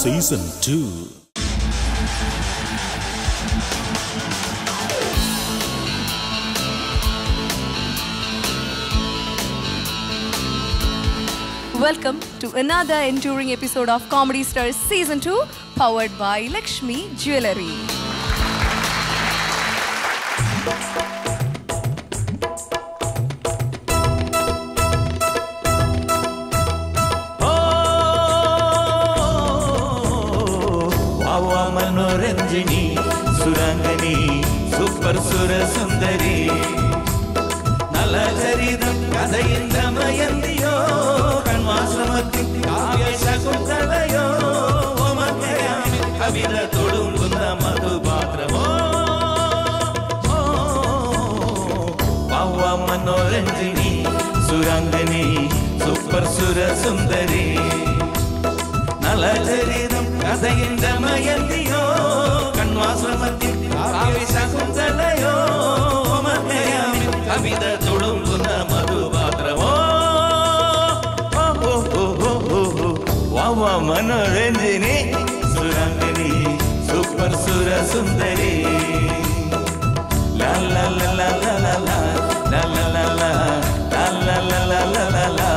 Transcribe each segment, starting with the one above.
Season two Welcome to another enduring episode of Comedy Stars Season 2, powered by Lakshmi Jewelry. വാവ മനോരഞ്ജിനി സുരംഗനി super സുരസുന്ദരി നല്ല ചരിതം കഥയിൻ ദമയന്തിയോ കൺവാശ്രമത്തിൽ കാവ്യശകുന്തളയോ ഓമക്കയാമി കവിത തൊടുമ്പുന്ന മധുപാത്രമോ വാവ മനോരഞ്ജിനി സുരംഗനി സൂപ്പർ സുരസുന്ദരി നളചരിതം കഥയിൻ ദമയന്തിയോ കൺവാശ്രമത്തിൽ കാവ്യശകുന്തളയോ മഹയാമി കവിത തുളുമ്പുന്ന മധുപാത്രമോ ഓ, ഓ, ഓ, ഓ, ഓ. വാവ മനോരഞ്ജിനി സുരംഗിനി സൂപ്പർ സുരസുന്ദരി ലാ ലാ ലാ ലാ ലാ ലാ ലാ ലാ ലാ ലാ ലാ ലാ ലാ ലാ ലാ ലാ ലാ ലാ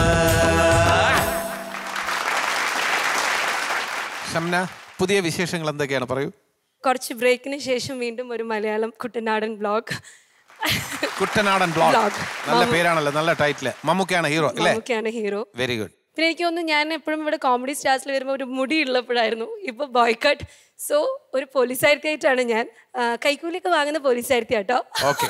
ഷംന പുതിയ വിശേഷങ്ങൾ എന്തൊക്കെയാണ് പറയൂ കുറച്ച് ബ്രേക്കിന് ശേഷം വീണ്ടും ഒരു മലയാളം കുട്ടനാടൻ ബ്ലോഗ് കുട്ടനാടൻ ബ്ലോഗ് Vlog. നല്ല മമ്മു- പേരാണല്ലോ നല്ല ടൈറ്റില് മമ്മൂക്കയാണ് ഹീറോ അല്ലേ മമ്മൂക്കയാണ് ഹീറോ വെരി ഗുഡ് പിന്നെ എനിക്ക് തോന്നുന്നു ഞാൻ എപ്പോഴും ഇവിടെ കോമഡി സ്റ്റാർസിൽ വരുമ്പോൾ ഒരു മുടി ഉള്ളപ്പോഴായിരുന്നു ഇപ്പൊ ബോയ്ക്കട്ട് സോ ഒരു പോലീസായിരുത്തിയായിട്ടാണ് ഞാൻ ആ, കൈക്കൂലിയൊക്കെ വാങ്ങുന്ന പോലീസായിരുത്തി കേട്ടോ ഓക്കെ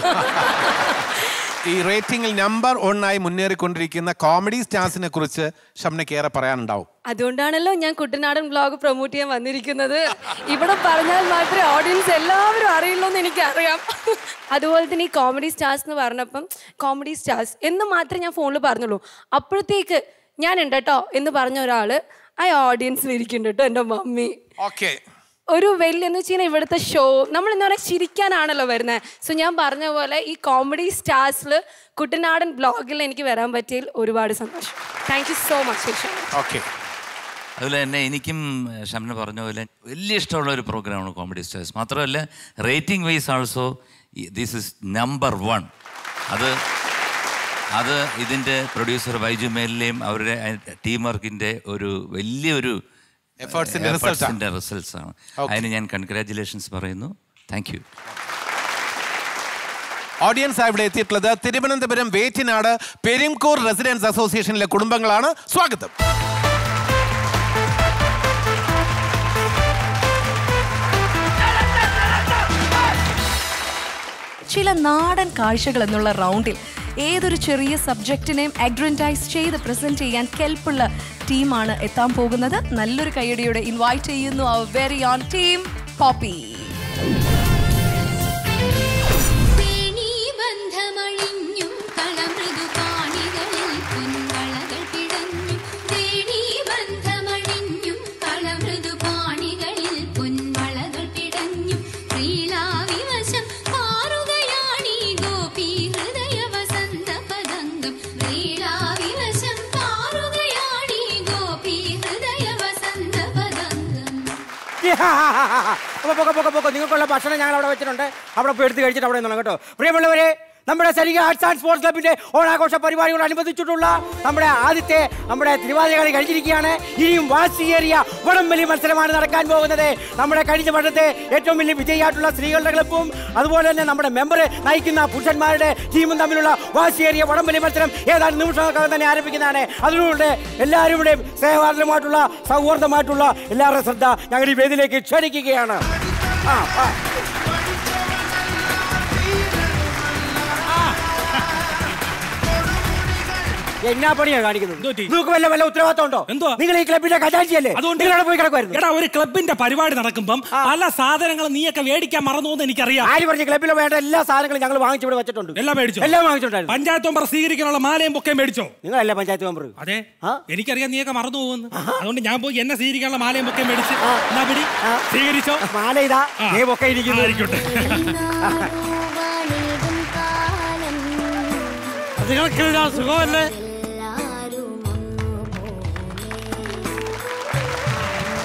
ഈ റേറ്റിംഗിൽ നമ്പർ ആയി മുന്നേറിക്കൊണ്ടിരിക്കുന്ന കോമഡി സ്റ്റാർസിനെ കുറിച്ച് ഷംനയ്ക്ക് ഏറെ പറയാനുണ്ടാവും അതുകൊണ്ടാണല്ലോ ഞാൻ കുട്ടനാടൻ ബ്ലോഗ് പ്രൊമോട്ട് ചെയ്യാൻ വന്നിരിക്കുന്നത് ഇവിടെ പറഞ്ഞാൽ മാത്രമേ ഓഡിയൻസ് എല്ലാവരും അറിയുള്ളൂ എന്ന് എനിക്കറിയാം അതുപോലെ തന്നെ ഈ കോമഡി സ്റ്റാർസ് എന്ന് പറഞ്ഞപ്പം കോമഡി സ്റ്റാർസ് എന്ന് മാത്രമേ ഞാൻ ഫോണിൽ പറഞ്ഞുള്ളൂ അപ്പോഴത്തേക്ക് ഞാൻ ഉണ്ട് കേട്ടോ എന്ന് പറഞ്ഞ ഒരാള് ആ ഓഡിയൻസിൽ ഇരിക്കുന്നുണ്ട് കേട്ടോ എൻ്റെ മമ്മി ഓക്കെ ഒരു വലിയ എന്ന് വെച്ച് കഴിഞ്ഞാൽ ഇവിടുത്തെ ഷോ നമ്മൾ എന്താ പറയുക ചിരിക്കാനാണല്ലോ വരുന്നത് സോ ഞാൻ പറഞ്ഞ പോലെ ഈ കോമഡി സ്റ്റാർസിൽ കുട്ടനാടൻ ബ്ലോഗിൽ എനിക്ക് വരാൻ പറ്റിയതിൽ ഒരുപാട് സന്തോഷം താങ്ക് യു സോ മച്ച് ശേഷം ഓക്കെ അതുപോലെ തന്നെ എനിക്കും ഏഹ്, ഷംന പറഞ്ഞ പോലെ വലിയ ഇഷ്ടമുള്ള ഒരു പ്രോഗ്രാമാണ് കോമഡി സ്റ്റാർസ് മാത്രമല്ല rating wise also this is number one അത് അത് ഇതിൻ്റെ പ്രൊഡ്യൂസർ ബൈജു മേലിലെയും അവരുടെ ടീം വർക്കിൻ്റെ ഒരു വലിയൊരു Efforts ന്റെ result ആണ്. റിസൾട്ട്സ് ആണ് അതിന് ഞാൻ കൺഗ്രാറ്റുലേഷൻസ് പറയുന്നു താങ്ക് യു ഓഡിയൻസ് ഇവിടെ എത്തിയിട്ടുള്ളത് തിരുവനന്തപുരം വേറ്റിനാട് പെരിംകൂർ റെസിഡൻസ് അസോസിയേഷനിലെ കുടുംബങ്ങളാണ് സ്വാഗതം ചില നാടൻ കാഴ്ചകൾ എന്നുള്ള റൗണ്ടിൽ ഏതൊരു ചെറിയ സബ്ജക്റ്റിനെയും അഡ്വൻറ്റൈസ് ചെയ്ത് പ്രസന്റ് ചെയ്യാൻ കെൽപ്പുള്ള ടീമാണ് എത്താൻ പോകുന്നത് നല്ലൊരു കൈയടിയോടെ ഇൻവൈറ്റ് ചെയ്യുന്നു അവർ വെരി ഓൺ ടീം പോപ്പി ബന്ധമഴിഞ്ഞും കളമൃദു കാണികളിൽ പൊൻവളകൾ പിടഞ്ഞും തേടി ബന്ധമഴിഞ്ഞും കളമൃദു കാണികളിൽ പൊൻവളകൾ പിടഞ്ഞും ശ്രീലാവിവശം പാറുകയാണീ ഗോപി ഹൃദയ വസന്ത പദംഗം ശ്രീലാവിവശം പാറുകയാണീ ഗോപി ഹൃദയ വസന്ത പദംഗം അപ്പൊ പൊക്കെ പൊക്കെ പൊക്കെ നിങ്ങൾക്കുള്ള ഭക്ഷണം ഞങ്ങൾ അവിടെ വെച്ചിട്ടുണ്ട് അവിടെ പോയി എടുത്ത് കഴിച്ചിട്ട് അവിടെ നിന്നോളാം കേട്ടോ പ്രിയമുള്ളവരെ നമ്മുടെ സരിക ആർട്സ് ആൻഡ് സ്പോർട്സ് ക്ലബിന്റെ ഓണാഘോഷ പരിപാടികൾ അനുബന്ധിച്ചിട്ടുള്ള നമ്മുടെ ആദ്യത്തെ നമ്മുടെ തിരുവാതിര കളി കഴിഞ്ഞിരിക്കുകയാണ് ഇനിയും വാശിയേറിയ വടംവലി മത്സരമാണ് നടക്കാൻ പോകുന്നത് നമ്മുടെ കഴിഞ്ഞ വർഷത്തെ ഏറ്റവും വലിയ വിജയിയായിട്ടുള്ള സ്ത്രീകളുടെ ക്ലബും അതുപോലെ തന്നെ നമ്മുടെ മെമ്പർ നയിക്കുന്ന പുരുഷന്മാരുടെ ടീമും തമ്മിലുള്ള വാശിയേറിയ വടംവലി മത്സരം ഏതാനും നിമിഷങ്ങൾക്കകം തന്നെ ആരംഭിക്കുന്നതാണ് അതിലൂടെ എല്ലാവരുടെയും സ്നേഹവാദമായിട്ടുള്ള സൗഹാർദ്ദമായിട്ടുള്ള എല്ലാവരുടെയും ശ്രദ്ധ ഞങ്ങൾ ഈ വേദിയിലേക്ക് ക്ഷണിക്കുകയാണ് ആ ആ എന്നാ പണിയാ കാണിക്കുന്നത് നിങ്ങൾക്ക് വല്ല വല്ല ഉത്തരവാദിത്തം ഉണ്ടോ എന്തുവാ? നിങ്ങൾ ഈ ക്ലബിന്റെ ഖജാൻജിയല്ലേ അതുകൊണ്ട് നിങ്ങളവിടെ പോയി കിടക്കുമായിരുന്നു എടാ ഒരു ക്ലബിന്റെ പരിപാടി നടക്കുമ്പം പല സാധനങ്ങൾ നീയൊക്കെ മേടിക്കാൻ മറന്നു എന്ന് എനിക്കറിയാം ആര് പറഞ്ഞ ക്ലബിൽ വേണ്ട എല്ലാ സാധനങ്ങളും ഞങ്ങൾ വാങ്ങിച്ചു ഇവിടെ വെച്ചിട്ടുണ്ട് എല്ലാം മേടിച്ചോ എല്ലാം വാങ്ങിച്ചിട്ടുണ്ടായിരുന്നു പഞ്ചായത്ത് മെമ്പർ സ്വീകരിക്കാനുള്ള മാലയും പൊക്കെ മേടിച്ചോ നിങ്ങളല്ലേ പഞ്ചായത്ത് മെമ്പർ അതെ ആ? എനിക്കറിയാം നീയൊക്കെ മറന്നു പോകുന്നു അതുകൊണ്ട് ഞാൻ പോയി എന്നെ സ്വീകരിക്കാനുള്ള മാലയും പൊക്കെ മേടിച്ച് എന്നാ പിടി സ്വീകരിച്ചോ മാല ഇതാ ആ. ദൈവമൊക്കെ ഇരിക്കുന്നു ആയിരിക്കട്ടെ നാടുവാണിടും കാലം നിങ്ങൾക്ക് സുഖമല്ലേ എല്ലാരും ഒന്നുപോലെ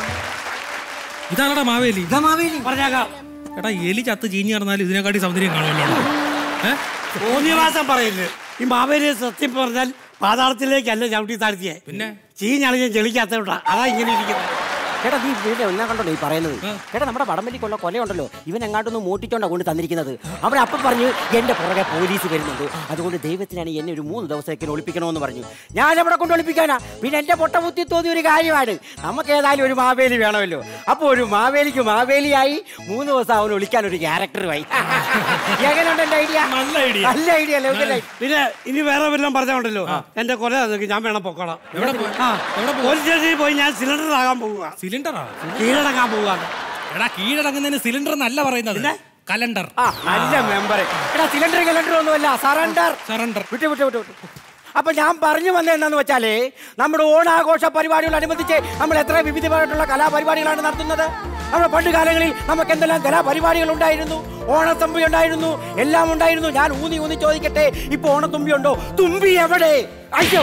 ഇതാണടാ മാവേലി ഇതാ മാവേലി പറഞ്ഞേക്കാം എടാ എലി ചത്ത് ചീഞ്ഞു നടന്നാലും ഇതിനെക്കാട്ടി സൗന്ദര്യം കാണുമല്ലോ ഏഹ് തോന്നിയവാസം പറയില്ലേ ഈ മാവേലിയെ സത്യം പറഞ്ഞാൽ പാതാളത്തിലേക്കല്ല ചവിട്ടി താഴ്ത്തിയേ പിന്നെ? ചീഞ്ഞളിഞ്ഞ ചെളിക്കാത്തോട്ടാ അതാ ഇങ്ങനെ ഇരിക്കുന്നത് ചേട്ടാ നീ വീട്ടിൽ ഒന്നാ കണ്ടോ ഈ പറയുന്നത് ചേട്ടാ നമ്മുടെ വടംവലിക്കുള്ള കൊലയുണ്ടല്ലോ ഇവൻ എങ്ങാണ്ടൊന്ന് മൂട്ടിച്ചോണ്ടാ കൊണ്ട് തന്നിരിക്കുന്നത് അവൻ അപ്പം പറഞ്ഞു എന്റെ പുറകെ പോലീസ് വരുന്നുണ്ട് അതുകൊണ്ട് ദൈവത്തിനാണ് എന്നെ ഒരു മൂന്ന് ദിവസത്തേക്ക് ഒളിപ്പിക്കണമെന്ന് പറഞ്ഞു ഞാൻ അവിടെ കൊണ്ട് ഒളിപ്പിക്കാനാ പിന്നെ എന്റെ പൊട്ട ബുദ്ധി തോന്നിയ ഒരു കാര്യമാണ് നമുക്ക് ഏതായാലും ഒരു മാവേലി വേണമല്ലോ അപ്പൊ ഒരു മാവേലിക്ക് മാവേലിയായി മൂന്ന് ദിവസം അവൻ ഒളിക്കാൻ ഒരു ക്യാരക്ടറുമായി എങ്ങനെയുണ്ട് എന്റെ ഐഡിയ നല്ല idea. നല്ല ഐഡിയ അല്ലേ Okay, പിന്നെ ഇനി വേറെ വല്ലതും പറഞ്ഞോണ്ടല്ലോ എന്റെ കൊല അതൊക്കെ ഞാൻ വേണം പൊക്കോളാം എവിടെ പോ- ആ എവിടെ പോ- പോലീസ് സ്റ്റേഷനിൽ പോയി ഞാൻ സിലിണ്ടർ ആകാൻ പോവുക സിലിണ്ടറാ കീഴടങ്ങാൻ പോവുക എടാ കീഴടങ്ങുന്നതിന് സിലിണ്ടർ എന്നല്ല പറയുന്നത് കലണ്ടർ ആ നല്ല മെമ്പർ എടാ സിലിണ്ടർ കലണ്ടർ ഒന്നുമല്ല സറണ്ടർ സറണ്ടർ വിട്ടു വിട്ടു വിട്ടു വിട്ടു അപ്പൊ ഞാൻ പറഞ്ഞു വന്നത് എന്താന്ന് വെച്ചാലേ നമ്മുടെ ഓണാഘോഷ പരിപാടികൾ അനുബന്ധിച്ച് നമ്മൾ എത്ര വിവിധമായിട്ടുള്ള കലാപരിപാടികളാണ് നടത്തുന്നത് നമ്മുടെ പണ്ട് കാലങ്ങളിൽ നമുക്ക് എന്തെല്ലാം കലാപരിപാടികൾ ഉണ്ടായിരുന്നു ഓണത്തുമ്പി ഉണ്ടായിരുന്നു എല്ലാം ഉണ്ടായിരുന്നു ഞാൻ ഊന്നി ഊന്നി ചോദിക്കട്ടെ ഇപ്പൊ ഓണത്തുമ്പി ഉണ്ടോ തുമ്പി എവിടെ അയ്യോ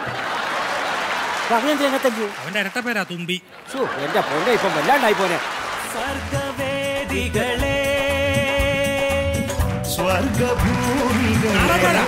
അങ്ങനെ തല്ലു അവന്റെ ഇരട്ട പേരാ തുമ്പി ഛോ, എന്റെ പൊന്നെ ഇപ്പം വല്ലാണ്ടായി പോനെ സ്വർഗവേദികളെ സ്വർഗഭൂമികളെ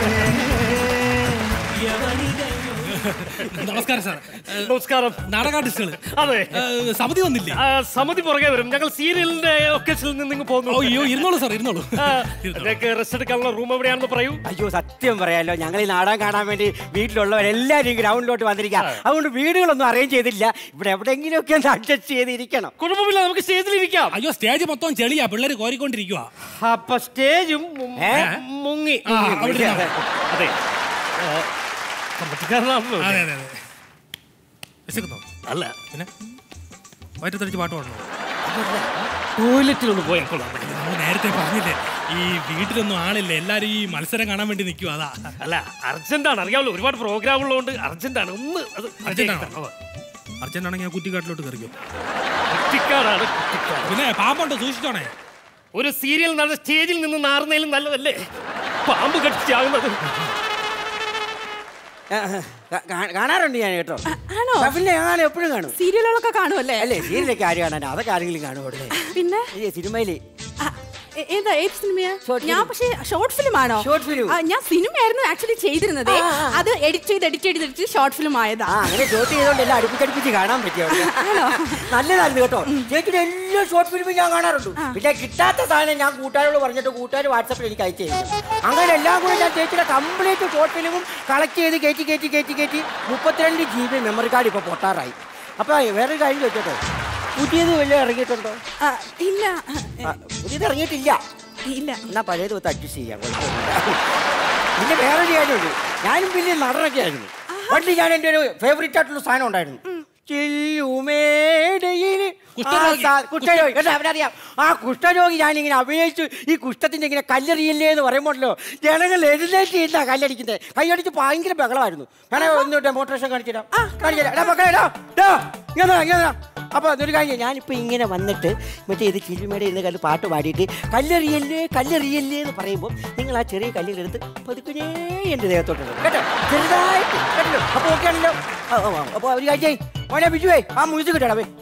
നമസ്കാരം സാർ നമസ്കാരം നാടക ആർട്ടിസ്റ്റുകൾ അതെ സമിതി വന്നില്ലേ ആ, സമിതി പുറകെ വരും ഞങ്ങൾ സീരിയലിന്റെ ഒക്കേഷനിൽ നിന്ന് ഇങ്ങ് ഓ, പോകുന്നു അയ്യോ ഇരുന്നോളൂ സാർ ഇരുന്നോളൂ ആ, നിങ്ങൾക്ക് റെസ്റ്റ് എടുക്കാനുള്ള റൂം എവിടെയാണെന്ന് പറയൂ അയ്യോ സത്യം പറയാലോ ഞങ്ങൾ ഈ നാടകം കാണാൻ വേണ്ടി വീട്ടിലുള്ളവരെല്ലാവരും ഗ്രൗണ്ടിലോട്ട് വന്നിരിക്കുക അതുകൊണ്ട് വീടുകളൊന്നും അറേഞ്ച് ചെയ്തില്ല ഇവിടെ എവിടെയെങ്കിലുമൊക്കെ ഒന്ന് അഡ്ജസ്റ്റ് ചെയ്തിരിക്കണം കുഴപ്പമില്ല നമുക്ക് സ്റ്റേജിലിരിക്കാം അയ്യോ സ്റ്റേജ് മൊത്തം ചെളിയാ പിള്ളേര് കോരിക്കൊണ്ടിരിക്കുക അപ്പൊ സ്റ്റേജും മു- ഏ? മുങ്ങി ആ, അവിടെ ഇരുന്നോ. അതെ ആ, കമ്പട്ടിക്കാരനാണല്ലോ അതെ അതെ അതെ വിശക്കുന്നോ അല്ല പിന്നെ വയറ്റത്തടിച്ച് പാട്ട് പാടണോ ടോയ്ലറ്റിലൊന്ന് പോയാൽ കൊള്ളാം നമ്മൾ നേരത്തെ പറഞ്ഞില്ലേ ഈ വീട്ടിലൊന്നും ആളില്ല എല്ലാരും ഈ മത്സരം കാണാൻ വേണ്ടി നിൽക്കുക അതാ അല്ല അർജന്റാണ് അറിയാമല്ലോ ഒരുപാട് പ്രോഗ്രാം ഉള്ളതുകൊണ്ട് അർജന്റാണ് ഒന്ന് അത് അർജന്റാണോ? അർജന്റാണെങ്കിൽ ഞാൻ കുറ്റിക്കാട്ടിലോട്ട് കയറിക്കും കുറ്റിക്കാടാണ് കുറ്റിക്കാട് പിന്നെ പാമ്പുണ്ടോ സൂക്ഷിച്ചോണേ ഒരു സീരിയൽ നടന്ന സ്റ്റേജിൽ നിന്ന് നാറുന്നതിലും നല്ലതല്ലേ പാമ്പ് കടിച്ചാകുന്നത് ആ, ആ, കാ- കാണാറുണ്ട് ഞാൻ കേട്ടോ ആണോ പിന്നെ ഞാൻ എപ്പോഴും കാണും സീരിയലുകളൊക്കെ കാണുമല്ലേ അല്ലേ സീരിയലൊക്കെ ആര് കാണാൻ അതൊക്കെ ആരെങ്കിലും കാണുമല്ലേ പിന്നെ ഈ സിനിമയില് ആ, എ- ഏതാ ഏത് സിനിമയാ Short ഞാൻ film. പക്ഷേ ഷോർട്ട് ഫിലിം ആണോ Short film. ആ, ഞാൻ സിനിമയായിരുന്നു ആക്ച്വലി ചെയ്തിരുന്നത് അത് എഡിറ്റ് ചെയ്ത് എഡിറ്റ് ചെയ്ത് എഡിറ്റ് ഷോർട്ട് ഫിലിം ആയതാ ആ അങ്ങനെ ഷോട്ട് ചെയ്തോണ്ട് എല്ലാം അടുപ്പിച്ചടുപ്പിച്ച് കാണാൻ പറ്റിയ നല്ലതായിരുന്നു കേട്ടോ ചേച്ചിയുടെ എല്ലാ ഷോർട്ട് ഫിലിമും ഞാൻ കാണാറുണ്ട് പിന്നെ കിട്ടാത്ത സാധനം ഞാൻ കൂട്ടുകാരോട് പറഞ്ഞിട്ട് കൂട്ടുകാർ വാട്സപ്പിൽ എനിക്ക് അയച്ചു തരും അങ്ങനെ എല്ലാം കൂടെ ഞാൻ ചേച്ചിയുടെ കംപ്ലീറ്റ് ഷോർട്ട് ഫിലിമും കളക്ട് ചെയ്ത് കയറ്റി കയറ്റി കയറ്റി കയറ്റി മുപ്പത്തിരണ്ട് ജി ബി മെമ്മറി കാർഡ് ഇപ്പോൾ പൊട്ടാറായി അപ്പൊ വേറൊരു കാര്യം ചോദിച്ചോട്ടെ പുതിയത് വല്ലതും ഇറങ്ങിയിട്ടുണ്ടോ ആ, ഇല്ല ആ, പുതിയത് ഇറങ്ങിയിട്ടില്ല ഇല്ല എന്നാ പഴയത് ഒത്ത് അഡ്ജസ്റ്റ് ചെയ്യാം കുഴപ്പമൊന്നുമില്ല പിന്നെ വേറൊരു കാര്യമുണ്ട് ഞാനും വലിയ നടനൊക്കെ ആയിരുന്നു പണ്ട് ഞാൻ എൻ്റെ ഒരു ഫേവറേറ്റ് ആയിട്ടുള്ള സാധനം ഉണ്ടായിരുന്നു ചില്ലുമേടയില് കുഷ്ഠരോഗി. ആ സാ- കുഷ്ഠരോഗി കേട്ടോ അവനറിയാം ആ കുഷ്ഠരോഗി ഞാനിങ്ങനെ അഭിനയിച്ചു ഈ കുഷ്ഠത്തിന്റെ ഇങ്ങനെ കല്ലെറിയില്ലേ എന്ന് പറയുമ്പോഴല്ലോ ജനങ്ങൾ എഴുന്നേറ്റ് ഇല്ല കല്ലടിക്കുന്നത് കൈയടിച്ച് ഭയങ്കര ബഹളമായിരുന്നു വേണേ ഒന്ന് ഡെമോൺസ്ട്രേഷൻ കാണിച്ചുതരാം കാണിച്ചുതരാം എടാ മക്കളെ എടാ ഡാ, ഇങ്ങനെ വാ, ഇങ്ങനെ വാ. അപ്പൊ അതൊരു കാര്യം ഞാനിപ്പോ ഇങ്ങനെ വന്നിട്ട് മറ്റേ ഇത് ചില്ലുമേടെ ഇന്ന് കല്ല് പാട്ട് പാടിയിട്ട് കല്ലെറിയല്ലേ കല്ലെറിയല്ലേ എന്ന് പറയുമ്പോൾ നിങ്ങൾ ആ ചെറിയ കല്ലുകളെടുത്ത് പതുക്കുനേ എൻ്റെ ദേഹത്തോട്ട് ഇടും. കേട്ടോ ചെറുതായിട്ട് കേട്ടോ അപ്പൊ ഓക്കെ ആണല്ലോ ആ, ആ, ആ. അപ്പൊ ഒരു കാര്യം ചെയ്യ്. മോനെ ബിജുവേ ആ മ്യൂസിക് കിട്ടണം വേ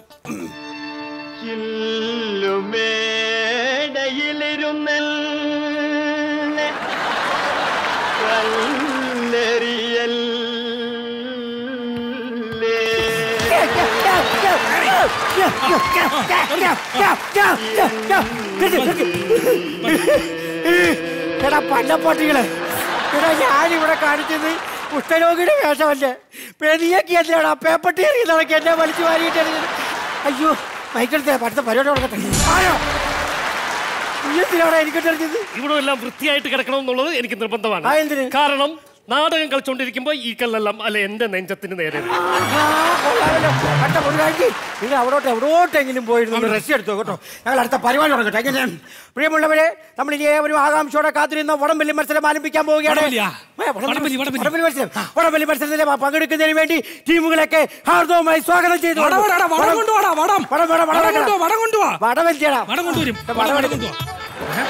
എടാ പണ്ടപ്പാട്ടികള് എടാ ഞാനിവിടെ കാണിച്ചത് കുഷ്ഠരോഗിയുടെ വേഷമല്ലേ പെരിയൊക്കെ എന്തിനാടാ പേപ്പട്ടി എറിയുന്നതൊക്കെ എന്നെ വലിച്ചു വാരിയിട്ട് എറിയുന്നത്. അയ്യോ മൈക്കെടുത്തേ അടുത്ത പരിപാടി തുടങ്ങട്ടെ ആയോ നീ എന്തിനാടാ എനിക്കിട്ടെറിഞ്ഞത് ഇവിടെ എല്ലാം വൃത്തിയായിട്ട് കിടക്കണം എന്നുള്ളത് എനിക്ക് ആ, നിർബന്ധമാണ് എന്തിന്? കാരണം നാടകം കളിച്ചോണ്ടിരിക്കുമ്പോ ഈ കല്ലെല്ലാം അല്ല എന്റെ നെഞ്ചത്തിന് നേരെ വരും. ആ, കൊള്ളാമല്ലോ. അടുത്ത ഒരു കാര്യം ചെയ്യ്. നിങ്ങൾ അവിടോട്ട് എവിടോട്ടെങ്കിലും പോയിരുന്നു റെസ്റ്റ് എടുത്തോ കേട്ടോ ഞങ്ങൾ അടുത്ത പരിപാടി തുടങ്ങട്ടെ എങ്ങനെ പ്രിയമുള്ളവരെ നമ്മൾ ഇനി ഏവരും ആകാംക്ഷയോടെ കാത്തിരുന്ന വടംവലി മത്സരം ആരംഭിക്കാൻ പോവുകയാണ് വടംവലിയാ? ഏ, വടംവലി വടംവലി, വടംവലി. വടംവലി മത്സരം വടംവലി മത്സരത്തിൽ പങ്കെടുക്കുന്നതിന് വേണ്ടി ടീമുകളൊക്കെ ഹാർദവുമായി സ്വാഗതം ചെയ്തു വടം കൊണ്ടുവാടാ, വടം കൊണ്ടുവാടാ, വടം. വടം വടം വടം വടം കൊണ്ടുവാ, വടം കൊണ്ടുവാ. വടം എന്തിയാടാ വടം കൊണ്ടുവരും വടം വടം എടുത്ത്. കൊണ്ടുവാ ഏ?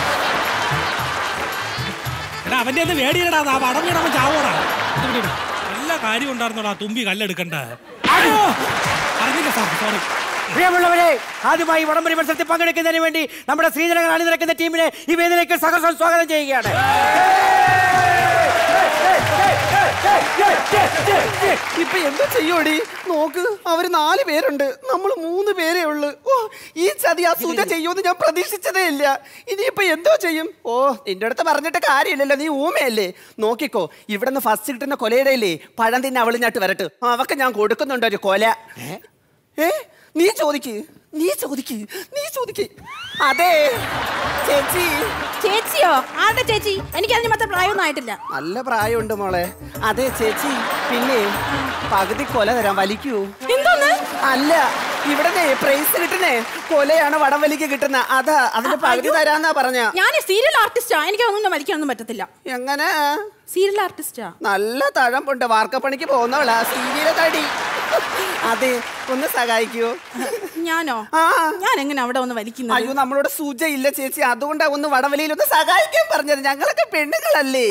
എടാ അവന്റെ ഒന്ന് വേടിയിടാ ആ വടം വീണവൻ ചാവോടാ ഇത് ഇവിടെ ഇട്. നല്ല കാര്യം ഉണ്ടായിരുന്നോടാ തുമ്പി കല്ലെടുക്കണ്ട അയ്യോ! അറിഞ്ഞില്ല സാർ സോറി പ്രിയമുള്ളവരെ ആദ്യമായി വടംവലി മത്സരത്തിൽ പങ്കെടുക്കുന്നതിന് വേണ്ടി നമ്മുടെ ശ്രീജനങ്ങൾ അണിനിരക്കുന്ന ടീമിനെ ഈ വേദിയിലേക്ക് സഹർഷം സ്വാഗതം ചെയ്യുകയാണ് ഇപ്പൊ എന്താ ചെയ്യോടി നോക്ക് അവര് നാല് പേരുണ്ട് നമ്മൾ മൂന്ന് പേരേ ഉള്ളു ഓ ഈ ചതി ആ സുധ ചെയ്യുമെന്ന് ഞാൻ പ്രതീക്ഷിച്ചതേ ഇല്ല ഇനിയിപ്പൊ എന്തോ ചെയ്യും ഓ നിന്റെ അടുത്ത് പറഞ്ഞിട്ട് കാര്യമില്ലല്ലോ നീ ഊമയല്ലേ നോക്കിക്കോ ഇവിടെ നിന്ന് ഫസ്റ്റ് കിട്ടുന്ന കൊലയുടെയില്ലേ പഴം തിന്നെ അവളിഞ്ഞാട്ട് വരട്ട് അവക്ക് ഞാൻ കൊടുക്കുന്നുണ്ട് ഒരു കൊല ഏ നീ ചോദിക്ക് നീ ചോദിക്ക് നീ ചോദിക്ക് അതെ ചേച്ചി ചേച്ചിയോ ആരുടെ ചേച്ചി എനിക്ക് അതിന് മാത്രം പ്രായമൊന്നും ആയിട്ടില്ല നല്ല പ്രായമുണ്ട് മോളെ അതെ ചേച്ചി പിന്നെ പകുതി കൊല തരാൻ വലിക്കൂ എന്തോന്ന് അല്ല ഇവിടെ പ്രൈസ് കിട്ടുന്നേ കൊലയാണ് വടംവലിക്ക് കിട്ടുന്ന അതാ അതിന്റെ പകുതി തരാന്നാ പറഞ്ഞ ഞാൻ സീരിയൽ ആർട്ടിസ്റ്റാ എനിക്ക് അതൊന്നും വലിക്കാനൊന്നും പറ്റത്തില്ല എങ്ങനെ സീരിയൽ ആർട്ടിസ്റ്റാ നല്ല തഴമ്പുണ്ട് വാർക്കപ്പണിക്ക് പോകുന്നവളാ സീരിയൽ തടി അതെ ഒന്ന് സഹായിക്കൂ ഞാനോ ഞാൻ എങ്ങനെ അവിടെ ഒന്ന് വലിക്കുന്നത് അയ്യോ നമ്മളോട് സൂച ഇല്ല ചേച്ചി അതുകൊണ്ടാ ഒന്ന് വടംവലിയിൽ ഒന്ന് സഹായിക്കാൻ പറഞ്ഞത് ഞങ്ങളൊക്കെ പെണ്ണുങ്ങളല്ലേ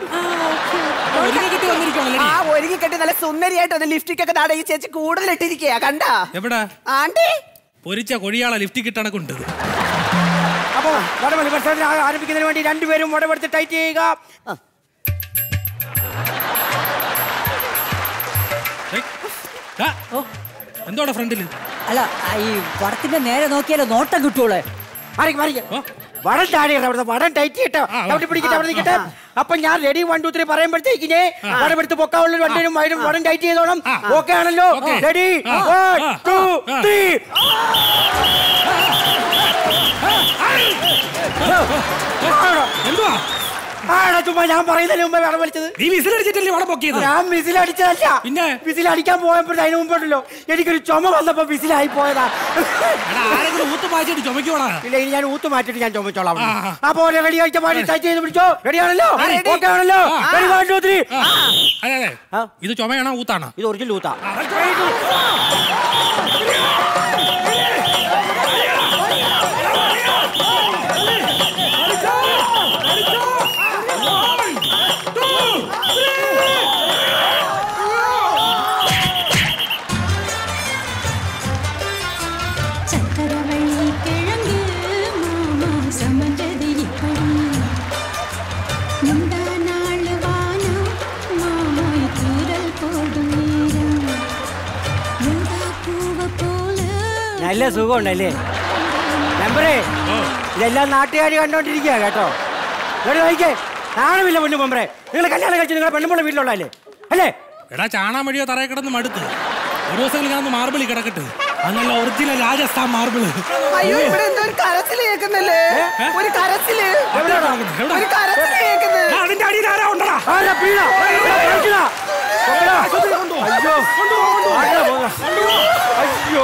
ആ ഒരുങ്ങി കെട്ടി നല്ല സുന്ദരിയായിട്ട് ഒന്ന് ലിഫ്റ്റിക് ഒക്കെ നാടെ ഈ ചേച്ചി കൂടുതൽ ഇട്ടിരിക്കയാ കണ്ടാ എവിടാ ആണ്ടേ പൊരിച്ച കൊഴിയാളെ ലിഫ്റ്റ് കിട്ടണക്കുണ്ട് അപ്പോ വടംവലി മത്സരത്തിൽ ആ- ആരംഭിക്കുന്നതിന് വേണ്ടി രണ്ടുപേരും വടമെടുത്ത് ടൈറ്റ് ചെയ്യുക ആ. എന്തോടെ ഫ്രണ്ടില് അല്ല ആ ഈ വടത്തിന്റെ നേരെ നോക്കിയാലോ നോട്ടം കിട്ടുള്ളേ മാറിക്ക് മാറിക്ക് വടം താഴെയാണ് അവിടുത്തെ വടം ടൈറ്റ് ചെയ്യട്ടെ അവിടെ പിടിക്കട്ടെ അവിടെ നിൽക്കട്ടെ അപ്പൊ ഞാൻ റെഡി വൺ ടു ത്രീ പറയുമ്പോഴത്തേക്കിനെ വടം എടുത്ത് പൊക്കാവുള്ള രണ്ടുപേരും വടം വടം ടൈറ്റ് ചെയ്തോണം ഓക്കെ ആണല്ലോ റെഡി വൺ ടു ത്രീ എന്തുവാ ആടാ ചുമ്മാ ഞാൻ പറയുന്നതിന് മുമ്പേ വടം വലിച്ചത് നീ വിസിലടിച്ചിട്ടല്ലേ വടം പൊക്കിയത് ഞാൻ വിസിലടിച്ചതല്ല പിന്നെ വിസിലടിക്കാൻ പോയപ്പോഴും അതിന് മുമ്പോട്ടല്ലോ എനിക്കൊരു ചുമ വന്നപ്പോ വിസിലായി പോയതാ ആരെങ്കിലും ഊത്ത് പാച്ചിട്ട് ചുമക്കോളാ ഇല്ല ഇനി ഞാൻ ഊത്ത് മാറ്റിട്ട് ഞാൻ ചുമച്ചോളാം അപ്പൊ റെഡി ആയിട്ട് പാടി ടൈറ്റ് ചെയ്ത് പിടിച്ചോ റെഡി ആണല്ലോ ആ, ready. ഓക്കെ ആണല്ലോ ആ. Ready, one, two, three. അതെ അതെ ഇത് ചുമയാണോ ഊത്താണോ ഇത് ഒറിജിനൽ ഊത്താ சக்கரவள்ளி கிழங்கு மாமா சமந்தது இப்படி முந்தா நாள் வானம் மாமாய் தூரல் போடும் நேரம் யோகா பூவ போல നല്ല സുഖമുണ്ടല്ലേ നമ്പറേ ഇതെല്ലാം നാട്ടുകാർ കണ്ടോണ്ടിരിക്കുക കേട്ടോ ഇവിടെ നോക്കിക്കേ നാണമില്ല പൊന്നു മെമ്പറെ നിങ്ങൾ കല്യാണം കഴിച്ചു നിങ്ങളെ പെണ്ണുമ്പോൾ വീട്ടിലുള്ളതല്ലേ അല്ലേ എടാ ചാണാൻ വഴിയോ തറയിൽ കിടന്ന് മടുത്ത് ഒരു ദിവസം ഞാൻ മാർബിളി കിടക്കട്ടെ അത് നല്ല ഒറിജിനൽ രാജസ്ഥാൻ മാർബിള് അയ്യോ ഇവിടെ എന്തോ ഒരു കരച്ചില് കേൾക്കുന്നല്ലേ ഒരു കരച്ചില് ഒരു കരച്ചില് കേൾക്കുന്നത് അതിന്റെ അടിയിൽ ആരാ ഉണ്ടടാ ആരാ പീഡ? ആരാ പീഡ? കൊണ്ടുവാ. അയ്യോ. ആരാ പോകാ? അയ്യോ.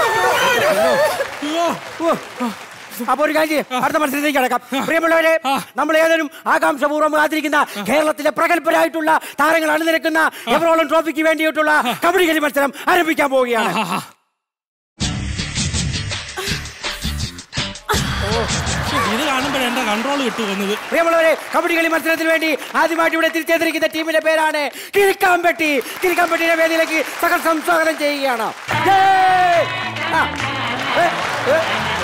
ഓ. അപ്പൊ ഒരു കാര്യം ചെയ്യ്. അടുത്ത മത്സരത്തിലേക്ക് കിടക്കാം പ്രിയമുള്ളവരെ നമ്മൾ ഏതൊരു ആകാംക്ഷപൂർവ്വം കാത്തിരിക്കുന്ന കേരളത്തിലെ പ്രഗത്ഭരായിട്ടുള്ള താരങ്ങൾ അണിനിരക്കുന്ന എവറോളം ട്രോഫിക്ക് വേണ്ടിയിട്ടുള്ള കബഡി കളി മത്സരം ആരംഭിക്കാൻ പോവുകയാണ് ഇത് കാണുമ്പോഴേ എന്റെ കൺട്രോൾ കിട്ടു വന്നത് പ്രിയമുള്ളവരെ കബഡി കളി മത്സരത്തിന് വേണ്ടി ആദ്യമായിട്ട് ഇവിടെ തിരിച്ചെത്തിരിക്കുന്ന ടീമിന്റെ പേരാണ് കിരിക്കാമ്പെട്ടി കിരിക്കാമ്പെട്ടിയുടെ വേദിയിലേക്ക് സഹർഷം സ്വാഗതം ചെയ്യുകയാണ് Yay! ആ. ഏ, ഏ.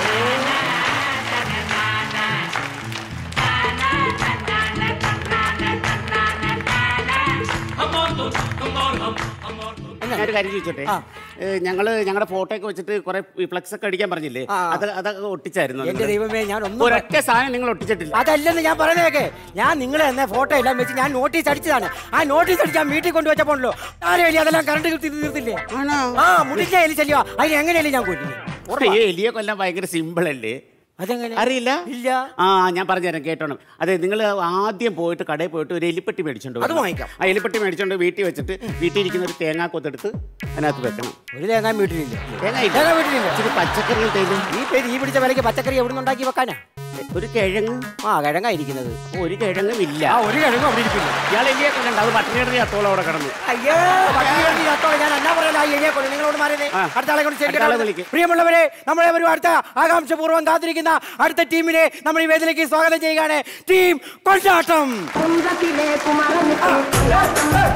ഞാനൊരു കാര്യം ചോദിച്ചോട്ടെ ഏ, ഞങ്ങള് ഞങ്ങളുടെ ഫോട്ടോ ഒക്കെ വെച്ചിട്ട് കുറെ ഫ്ലക്സ് ഒക്കെ അടിക്കാൻ പറഞ്ഞില്ലേ അത് അതൊക്കെ ഒട്ടിച്ചായിരുന്നു എന്റെ നിങ്ങള്? ദൈവമേ ഞാൻ ഒന്നും ഒരൊറ്റ സാധനം നിങ്ങൾ ഒട്ടിച്ചിട്ടില്ല അതല്ലെന്ന് ഞാൻ പറഞ്ഞേക്കെ ഞാൻ നിങ്ങളെ എന്നെ ഫോട്ടോ എല്ലാം വെച്ച് ഞാൻ നോട്ടീസ് അടിച്ചതാണ് ആ നോട്ടീസ് അടിച്ച് ഞാൻ വീട്ടിൽ കൊണ്ടുവച്ചപ്പോണ്ടല്ലോ ആരെയും അതെല്ലാം കറണ്ട് തീർത്തില്ലേ ആ മുടിച്ച എലി ചെല്ലുക അതിന് എങ്ങനെയല്ലേ ഞാൻ കൊല്ലുന്നത് ഈ എലിയെ കൊല്ലാൻ ഭയങ്കര സിമ്പിൾ അല്ലേ അതെങ്ങനെ അറിയില്ല ഇല്ല ആ ഞാൻ പറഞ്ഞുതരാം കേട്ടോണം അതെ നിങ്ങൾ ആദ്യം പോയിട്ട് കടയിൽ പോയിട്ട് ഒരു എലിപ്പെട്ടി മേടിച്ചോണ്ട് അത് വരണം. വാങ്ങിക്കാം. ആ എലിപ്പെട്ടി മേടിച്ചോണ്ട് വീട്ടിൽ വെച്ചിട്ട് വീട്ടിൽ ഇരിക്കുന്ന ഒരു തേങ്ങാ കൊത്തെടുത്ത് അതിനകത്ത് വെക്കണം ഒരു തേങ്ങാൻ വീട്ടിലില്ല തേങ്ങ ഇല്ല. തേങ്ങ വീട്ടിലില്ല ഇച്ചിരി പച്ചക്കറികൾ തേങ്ങ ഈ പേര് ഈ പിടിച്ച വിലക്ക് പച്ചക്കറി എവിടെ ഉണ്ടാക്കി വെക്കാനാ ഒരു കിഴങ്ങ് ആ കിഴങ്ങായിരിക്കുന്നത് ഒരു കിഴങ്ങും ഇല്ല ആ ഒരു കിഴങ്ങും അവിടെ ഇരിപ്പില്ല ഇയാൾ എലിയെ കൊല്ലണ്ട അത് പട്ടിണിയുടെ അത്തോളം അവിടെ കിടന്നു അയ്യോ പട്ടിണി കിടന്ന് ചത്തോളെ ഞാൻ എന്നാ പറയാ ഈ എലിയെ കൊണ്ട് നിങ്ങളോട് മാറിയതേ ആ. അടുത്ത ആളെ കൊണ്ട് അടുത്ത ആളെ ശരിക്കും വിളിക്ക്. പ്രിയമുള്ളവരെ നമ്മളെ ഒരു അടുത്ത ആകാംക്ഷപൂർവ്വം കാത്തിരിക്കുന്ന അടുത്ത ടീമിനെ നമ്മൾ ഈ വേദിയിലേക്ക് സ്വാഗതം ചെയ്യുകയാണ് ടീം കൊണ്ടാട്ടം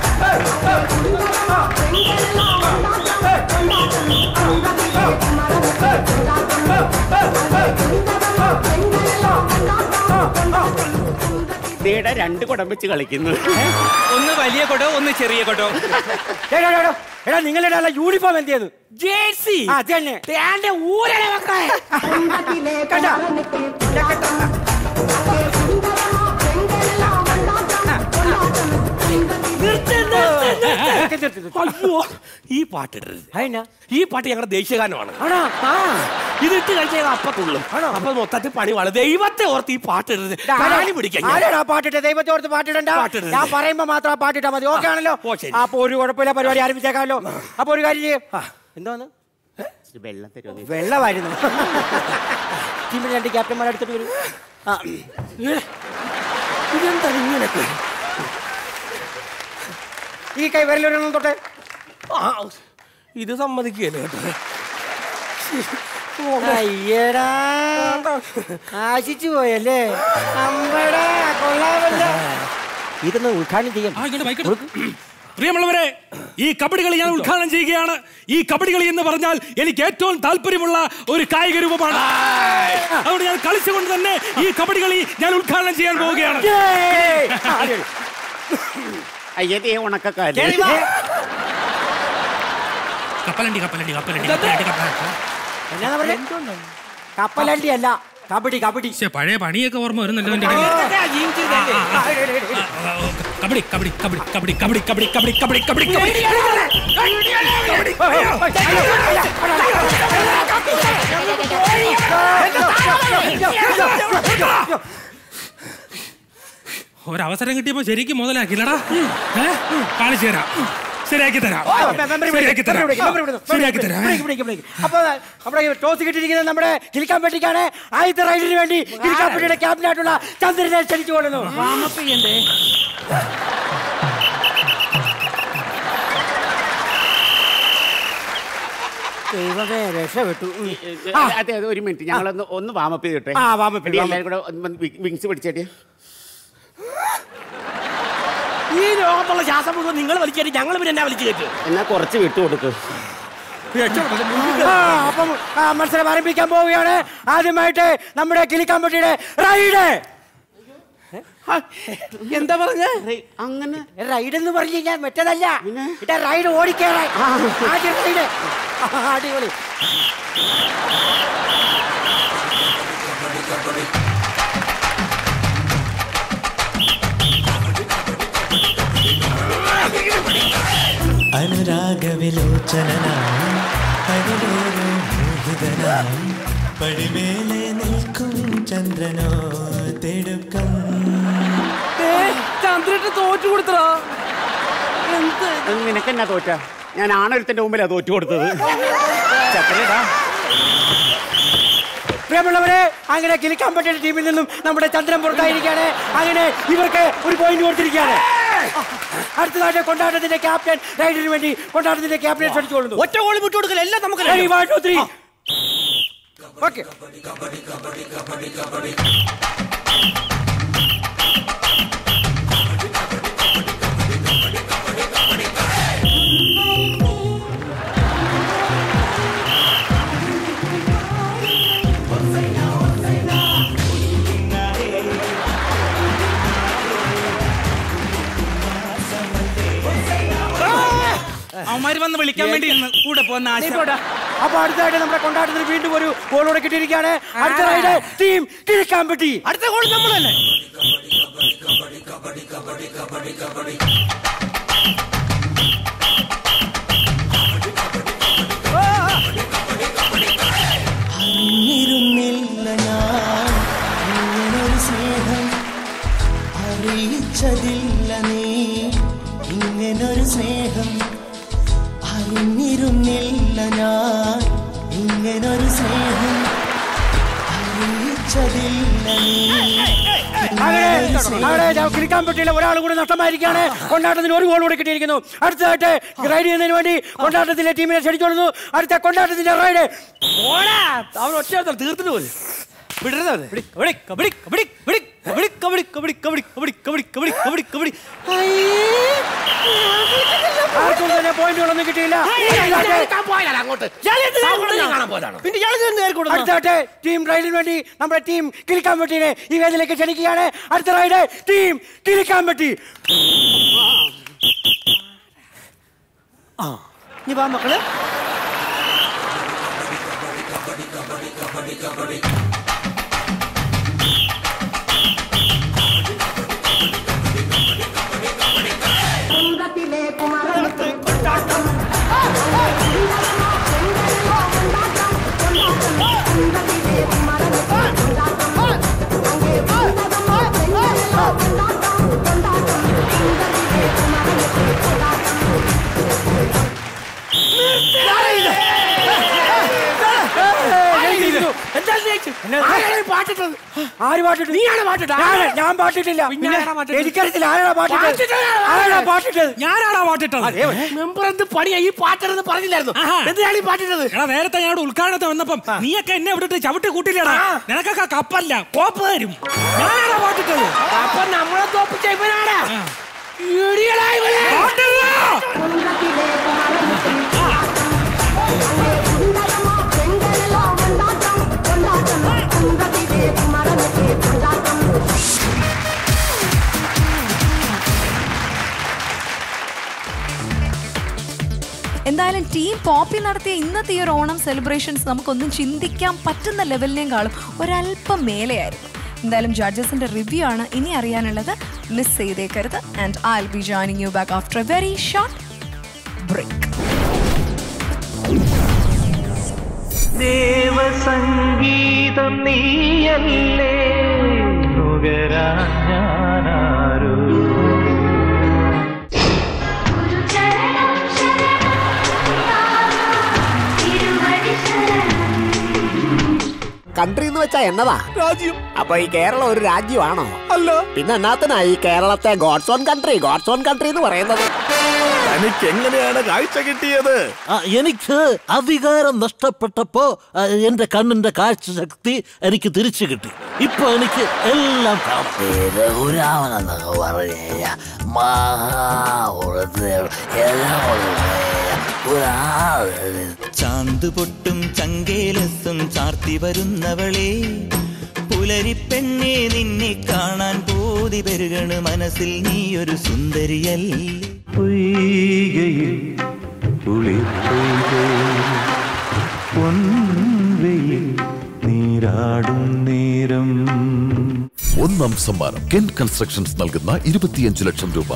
കുമരൻ കബഡിയുടെ രണ്ട് കുടം വെച്ച് കളിക്കുന്നു ഒന്ന് വലിയ കൊടോ ഒന്ന് ചെറിയ കൊടോ എടാ, എടാ, എടാ, എടാ നിങ്ങളുടെ അല്ല യൂണിഫോം എന്ത് ചെയ്തു ജേഴ്സി ആ അത് തന്നെ തേന്റെ ഊരലെ മക്കളെ കണ്ടോ? അയ്യോ ഈ പാട്ട് ഇടരുത് ഈ പാട്ട് ഞങ്ങളുടെ ദേശീയഗാനമാണ് ആണോ? ആ ഇത് ഇട്ട് കഴിച്ചാൽ അപ്പത്തുള്ളും അപ്പൊ മൊത്തത്തിൽ പണി വളരെ ദൈവത്തെ ഓർത്ത് ഈ പാട്ട് ഇടരുത് കാലി പിടിക്കാൻ ഞാൻ. ആരാടാ പാട്ടിട്ട് ദൈവത്തെ ഓർത്ത് പാട്ടിടണ്ട പാട്ടിടരുത്. ഞാൻ പറയുമ്പോ മാത്രം ആ പാട്ടിട്ടാ മതി ഓക്കെ ആണല്ലോ ഓ, ശരി. അപ്പൊ ഒരു കുഴപ്പമില്ല പരിപാടി ആരംഭിച്ചേക്കാമല്ലോ അപ്പൊ ഒരു കാര്യം ചെയ്യും എന്തോന്ന് വെള്ളം തരുമോ വെള്ളമായിരുന്നു ടീമിൽ രണ്ട് ക്യാപ്റ്റന്മാരെ എടുത്തിട്ട് വരും ആ ഇതെന്താ ഇങ്ങനെയൊക്കെ ഈ കൈ വിരലൊരെണ്ണം തൊട്ടെ ആ, ഇത് സമ്മതിക്കുകയല്ലേ കേട്ടോ അയ്യടാ ആശിച്ചു പോയല്ലേ അമ്പടാ കൊള്ളാമല്ലോ ഇതൊന്ന് ഉദ്ഘാടനം ചെയ്യാം പ്രിയമുള്ളവരെ ഈ കബഡി കളി ഞാൻ ഉദ്ഘാടനം ചെയ്യുകയാണ് ഈ കബഡി കളി എന്ന് പറഞ്ഞാൽ എനിക്ക് ഏറ്റവും താല്പര്യമുള്ള ഒരു കായിക രൂപമാണ് അതുകൊണ്ട് ഞാൻ കളിച്ചുകൊണ്ട് തന്നെ ഈ കബഡി കളി ഞാൻ ഉദ്ഘാടനം ചെയ്യാൻ പോവുകയാണ് അയ്യേ ഉണക്കക്കാരി കപ്പലണ്ടി കപ്പലണ്ടി കപ്പലണ്ടി കപ്പലണ്ടി കപ്പലണ്ടി എന്നാ പറഞ്ഞേ കപ്പലണ്ടി അല്ല കബഡി കബഡി ശ്ശെ, പഴയ പണിയൊക്കെ ഓർമ്മ വരുന്നല്ലോ എൻ്റെ ഇടയിൽ. ആ, ആ, ആ, കബഡി കബഡി കബഡി കബഡി കബഡി കബഡി കബഡി കബഡി കബഡി കബഡി ഒരവസരം കിട്ടിയപ്പോ ശരിക്കും മുതലാക്കില്ലടാ ഏ? കാണിച്ചു തരാം ശരിയാക്കി തരാം ശരിയാക്കി തരാം ശരിയാക്കി തരാം അപ്പൊ നമ്മുടെ ടോസ് കിട്ടിയിരിക്കുന്നത് നമ്മുടെ കിലിക്കാൻ പെട്ടിക്കാണ് ആദ്യത്തെ റൈഡിന് വേണ്ടി കിലിക്കാൻ പെട്ടിയുടെ ക്യാപ്റ്റനായിട്ടുള്ള ചന്ദ്രനെ ക്ഷണിച്ചു കൊള്ളുന്നു ദൈവമേ രക്ഷപ്പെട്ടു ഉം. ആ, അതെ അതെ ഒരു മിനിറ്റ് ഞങ്ങളൊന്ന് ഒന്ന് വാമപ്പ് ചെയ്തിട്ടെ ആ, warm up ചെയ്യ്, എടി, warm up. എല്ലാവരും കൂടെ വിങ്സ് പിടിച്ചേട്ടി ഈ ലോകത്തുള്ള ശ്വാസം മുഴുവൻ നിങ്ങൾ വലിച്ചേരി ഞങ്ങൾ പിന്നെ എന്നാ വലിച്ചു കയറ്റും എന്നാ കുറച്ച് വിട്ടു കൊടുക്ക് ആ, അപ്പം ആ, മത്സരം ആരംഭിക്കാൻ പോവുകയാണ് ആദ്യമായിട്ട് നമ്മുടെ കിലിക്കാൻ പെട്ടിയുടെ റൈഡ് എന്താ പറഞ്ഞ അങ്ങനെ റൈഡ് എന്ന് പറഞ്ഞു കഴിഞ്ഞാൽ മറ്റേതല്ല ഇതാ റൈഡ് ഓടിക്കേറാൻ ആദ്യ റൈഡ് അടിപൊളി അനുരാഗവിലോചനായി അതിലോരോ മോഹിതനായി പടിമേലെ നിൽക്കും ചന്ദ്രനോ തിടുക്കം ചന്ദ്രട്ട് തോറ്റു കൊടുത്തോ എന്ത് നിനക്കെന്നാ തോറ്റ ഞാൻ ആണൊരുത്തന്റെ മുമ്പിലാ തോറ്റു കൊടുത്തത് ചക്കരടാ പ്രിയമുള്ളവരെ അങ്ങനെ കിലിക്കാൻ പെട്ടിയുടെ ടീമിൽ നിന്നും നമ്മുടെ ചന്ദ്രൻ പുറത്തായിരിക്കുകയാണ് അങ്ങനെ ഇവർക്ക് ഒരു പോയിന്റ് കൊടുത്തിരിക്കുകയാണ് അടുത്തതായിട്ട് കൊണ്ടാട്ടത്തിന്റെ ക്യാപ്റ്റൻ റൈഡിന് വേണ്ടി കൊണ്ടാട്ടത്തിന്റെ ക്യാപ്റ്റൻ ക്ഷണിച്ചുകൊള്ളുന്നു ഒറ്റ ഗോളി വിട്ടു കൊടുക്കല എല്ലാം നമുക്ക് Ready, one, two, three. Okay. അവന്മാര് വന്ന് വിളിക്കാൻ വേണ്ടി ഇരുന്ന് കൂടെ പോകുന്ന ആശ അപ്പൊ അടുത്തതായിട്ട് നമ്മുടെ കൊണ്ടാട്ടത്തിന് വീണ്ടും ഒരു ഗോളോടെ കിട്ടിയിരിക്കുകയാണ് അടുത്ത റൈഡ് ടീം കിഴക്കാൻ പറ്റി അടുത്ത ഗോൾ നമ്മളല്ലേ അറിഞ്ഞിരുന്നില്ല ഞാൻ ഇങ്ങനൊരു സ്നേഹം അറിയിച്ചതില്ല നീ ഇങ്ങനൊരു സ്നേഹം അറിഞ്ഞിരുന്നില്ല ഞാൻ ഇങ്ങനൊരു സ്നേഹം അറിയിച്ചതില്ല നീ അങ്ങനെ അവിടെ കിളിക്കാൻ പറ്റിയില്ല ഒരാൾ കൂടി നഷ്ടമായിരിക്കുകയാണ് കൊണ്ടാട്ടത്തിന് ഒരു ഗോൾ കൂടി കിട്ടിയിരിക്കുന്നു അടുത്തതായിട്ട് റൈഡ് ചെയ്യുന്നതിന് വേണ്ടി കൊണ്ടാട്ടത്തിലെ ടീമിനെ ക്ഷണിച്ചോളുന്നു അടുത്ത കൊണ്ടാട്ടത്തിന്റെ റൈഡ് ഓടാ അവൻ ഒറ്റ തീർത്തിട്ട് പോലും വിടരുത് കബഡി കബഡി കബഡി കബഡി കബഡി കബഡി കബഡി കബഡി കബഡി കബഡി കബഡി കബഡി കബഡി ആർക്കും തന്നെ പോയിന്റുകളൊന്നും കിട്ടിയില്ല അങ്ങോട്ട് പിന്നെ അടുത്തായിട്ട് ടീം റൈഡിന് വേണ്ടി നമ്മുടെ ടീം കിളിക്കാൻ പറ്റീനെ ഈ വേദിയിലേക്ക് ക്ഷണിക്കുകയാണ് അടുത്ത റൈഡ് ടീം കിളിക്കാൻ പറ്റി ആ നീ വാ മക്കള് പാട്ടിട്ടത് ആര് പാട്ടിട്ടു നീയാണ് പാട്ടിട്ടത് ഞാന്- ഞാൻ പാട്ടിട്ടില്ല പിന്നെ ആരാ പാട്ടിട്ടത്? എനിക്കറിയത്തില്ല ആരാ പാട്ടിട്ടത് പാട്ടിട്ടത് ആരാ പാട്ടിട്ടത് ഞാനാടാ പാട്ടിട്ടത് മെമ്പർ എന്ത് പണിയാ ഈ പാട്ടെന്ന് പറഞ്ഞില്ലായിരുന്നു എന്തിനാണ് ഈ പാട്ടിട്ടത് എടാ നേരത്തെ ഞാൻ ഉദ്ഘാടനത്തെ വന്നപ്പം നീയൊക്കെ എന്നെ വിട്ടിട്ട് ചവിട്ടി കൂട്ടില്ലടാ നിനക്കൊക്കെ കപ്പല്ല കോപ്പ് തരും ഞാനാടാ പാട്ടിട്ടത് അപ്പൊ നമ്മളെ തോപ്പിച്ച ഇവനാടാ ഇടിയടാ ഇവനെ. എന്തായാലും ടീം പോപ്പി നടത്തിയ ഇന്നത്തെ ഈ ഒരു ഓണം സെലിബ്രേഷൻസ് നമുക്കൊന്നും ചിന്തിക്കാൻ പറ്റുന്ന ലെവലിനേക്കാളും ഒരല്പം മേലെയായിരുന്നു എന്തായാലും ജഡ്ജസിന്റെ റിവ്യൂ ആണ് ഇനി അറിയാനുള്ളത് മിസ് ചെയ്തേക്കരുത് and I will be joining you back after a very short break ദേവസംഗീതം നീയല്ലേ നുകരാൻ ഞാനാരോ കൺട്രി എന്ന് വെച്ചാ എന്നതാ രാജ്യം അപ്പൊ ഈ കേരളം ഒരു രാജ്യമാണോ അല്ല പിന്നെ എന്നാത്തിനാ ഈ കേരളത്തെ God's own country God's own country എന്ന് പറയുന്നത് തനിക്ക് എങ്ങനെയാണ് കാഴ്ച കിട്ടിയത് ആ, എനിക്ക് അധികാരം നഷ്ടപ്പെട്ടപ്പോ ആ, എന്റെ കണ്ണിന്റെ കാഴ്ച ശക്തി എനിക്ക് തിരിച്ചു കിട്ടി ഇപ്പൊ എനിക്ക് എല്ലാം കാണാം രഘുരാമനെന്നൊക്കെ പറഞ്ഞു കഴിഞ്ഞാൽ മഹാ ചാന്ത് പൊട്ടും ചങ്കേലസും ചാർത്തി വരുന്നവളെ പുലരിപ്പെണ്ണെ നിന്നെ കാണാൻ പോതി പെരുകണ് മനസ്സിൽ നീയൊരു സുന്ദരിയല്ലേ പൊയ്കയിൽ കുളിപ്പൊയ്കയിൽ പൊൻവെയിൽ നീരാടും നേരം ഒന്നാം സമ്മാനം കെൻ കൺസ്ട്രക്ഷൻസ് നൽകുന്ന ഇരുപത്തിയഞ്ച് ലക്ഷം രൂപ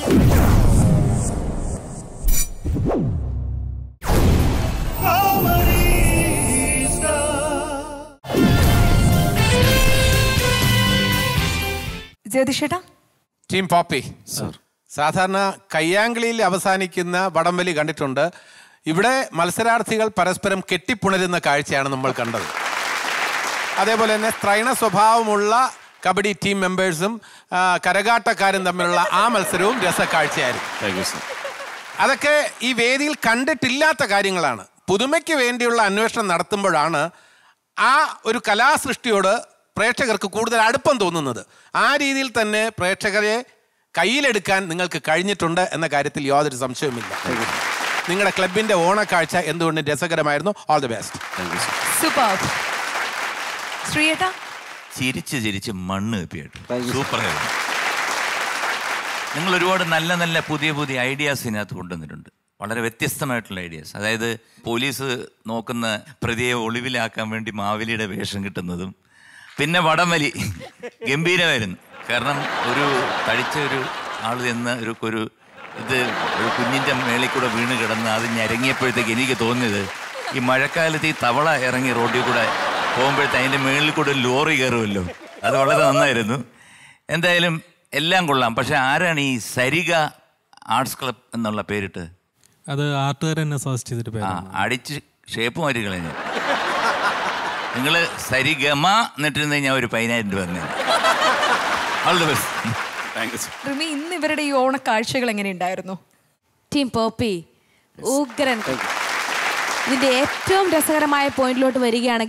ജ്യോതിഷേട്ടാ ടീം പോപ്പി സാധാരണ കയ്യാങ്കളിയിൽ അവസാനിക്കുന്ന വടംവലി കണ്ടിട്ടുണ്ട് ഇവിടെ മത്സരാർത്ഥികൾ പരസ്പരം കെട്ടിപ്പുണരുന്ന കാഴ്ചയാണ് നമ്മൾ കണ്ടത് അതേപോലെ തന്നെ സ്ത്രൈണ സ്വഭാവമുള്ള കബഡി ടീം മെമ്പേഴ്സും ആ, കരകാട്ടക്കാരും തമ്മിലുള്ള ആ മത്സരവും രസക്കാഴ്ചയായിരുന്നു അതൊക്കെ ഈ വേദിയിൽ കണ്ടിട്ടില്ലാത്ത കാര്യങ്ങളാണ് പുതുമയ്ക്ക് വേണ്ടിയുള്ള അന്വേഷണം നടത്തുമ്പോഴാണ് ആ ഒരു കലാസൃഷ്ടിയോട് പ്രേക്ഷകർക്ക് കൂടുതൽ അടുപ്പം തോന്നുന്നത് ആ രീതിയിൽ തന്നെ പ്രേക്ഷകരെ കയ്യിലെടുക്കാൻ നിങ്ങൾക്ക് കഴിഞ്ഞിട്ടുണ്ട് എന്ന കാര്യത്തിൽ യാതൊരു സംശയവുമില്ല നിങ്ങളുടെ ക്ലബിന്റെ ഓണക്കാഴ്ച എന്തുകൊണ്ടും രസകരമായിരുന്നു ഓൾ ദി ബെസ്റ്റ് സൂപ്പർ ശ്രീയേട്ടാ ചിരിച്ച് ചിരിച്ച് മണ്ണ് കപ്പിയായിട്ട് സൂപ്പർ ആയിരുന്നു നിങ്ങൾ ഒരുപാട് നല്ല നല്ല പുതിയ പുതിയ ഐഡിയാസ് ഇതിനകത്ത് കൊണ്ടുവന്നിട്ടുണ്ട് വളരെ വ്യത്യസ്തമായിട്ടുള്ള ഐഡിയാസ് അതായത് പോലീസ് നോക്കുന്ന പ്രതിയെ ഒളിവിലാക്കാൻ വേണ്ടി മാവേലിയുടെ വേഷം കിട്ടുന്നതും പിന്നെ വടംവലി ഗംഭീരമായിരുന്നു കാരണം ഒരു തടിച്ച ഒരു ആൾ ചെന്ന് ഒരു ഒരു ഇത് ഒരു കുഞ്ഞിൻ്റെ മേളിൽ കൂടെ വീണ് കിടന്ന് അത് ഞരങ്ങിയപ്പോഴത്തേക്ക് എനിക്ക് തോന്നിയത് ഈ മഴക്കാലത്ത് ഈ തവള ഇറങ്ങി റോഡിൽ കൂടെ പോകുമ്പോഴത്തെ അതിൻ്റെ മേളിൽ കൂടെ ഒരു ലോറി കയറുമല്ലോ അത് വളരെ നന്നായിരുന്നു എന്തായാലും എല്ലാം കൊള്ളാം പക്ഷെ ആരാണ് ഈ സരിക ആർട്സ് ക്ലബ് എന്നുള്ള പേരിട്ട് അത് ആർട്ടുകാർ തന്നെ സജസ്റ്റ് ചെയ്തിട്ട് ആ പേരാണ് അടിച്ച് ഷേപ്പ് മാറ്റി കളഞ്ഞു നിങ്ങൾ സരിഗമ എന്നിട്ടിരുന്ന് ഞാൻ ഒരു പതിനായിരം രൂപ തന്നെ ഓൾ ദി ബെസ്റ്റ് റിമി ഇന്ന് ഇവരുടെ ഈ ഓണക്കാഴ്ചകൾ എങ്ങനെയുണ്ടായിരുന്നു ടീം പോപ്പി ഉഗ്രൻ ഇതിന്റെ ഏറ്റവും രസകരമായ പോയിന്റിലോട്ട് വരികയാണെങ്കിൽ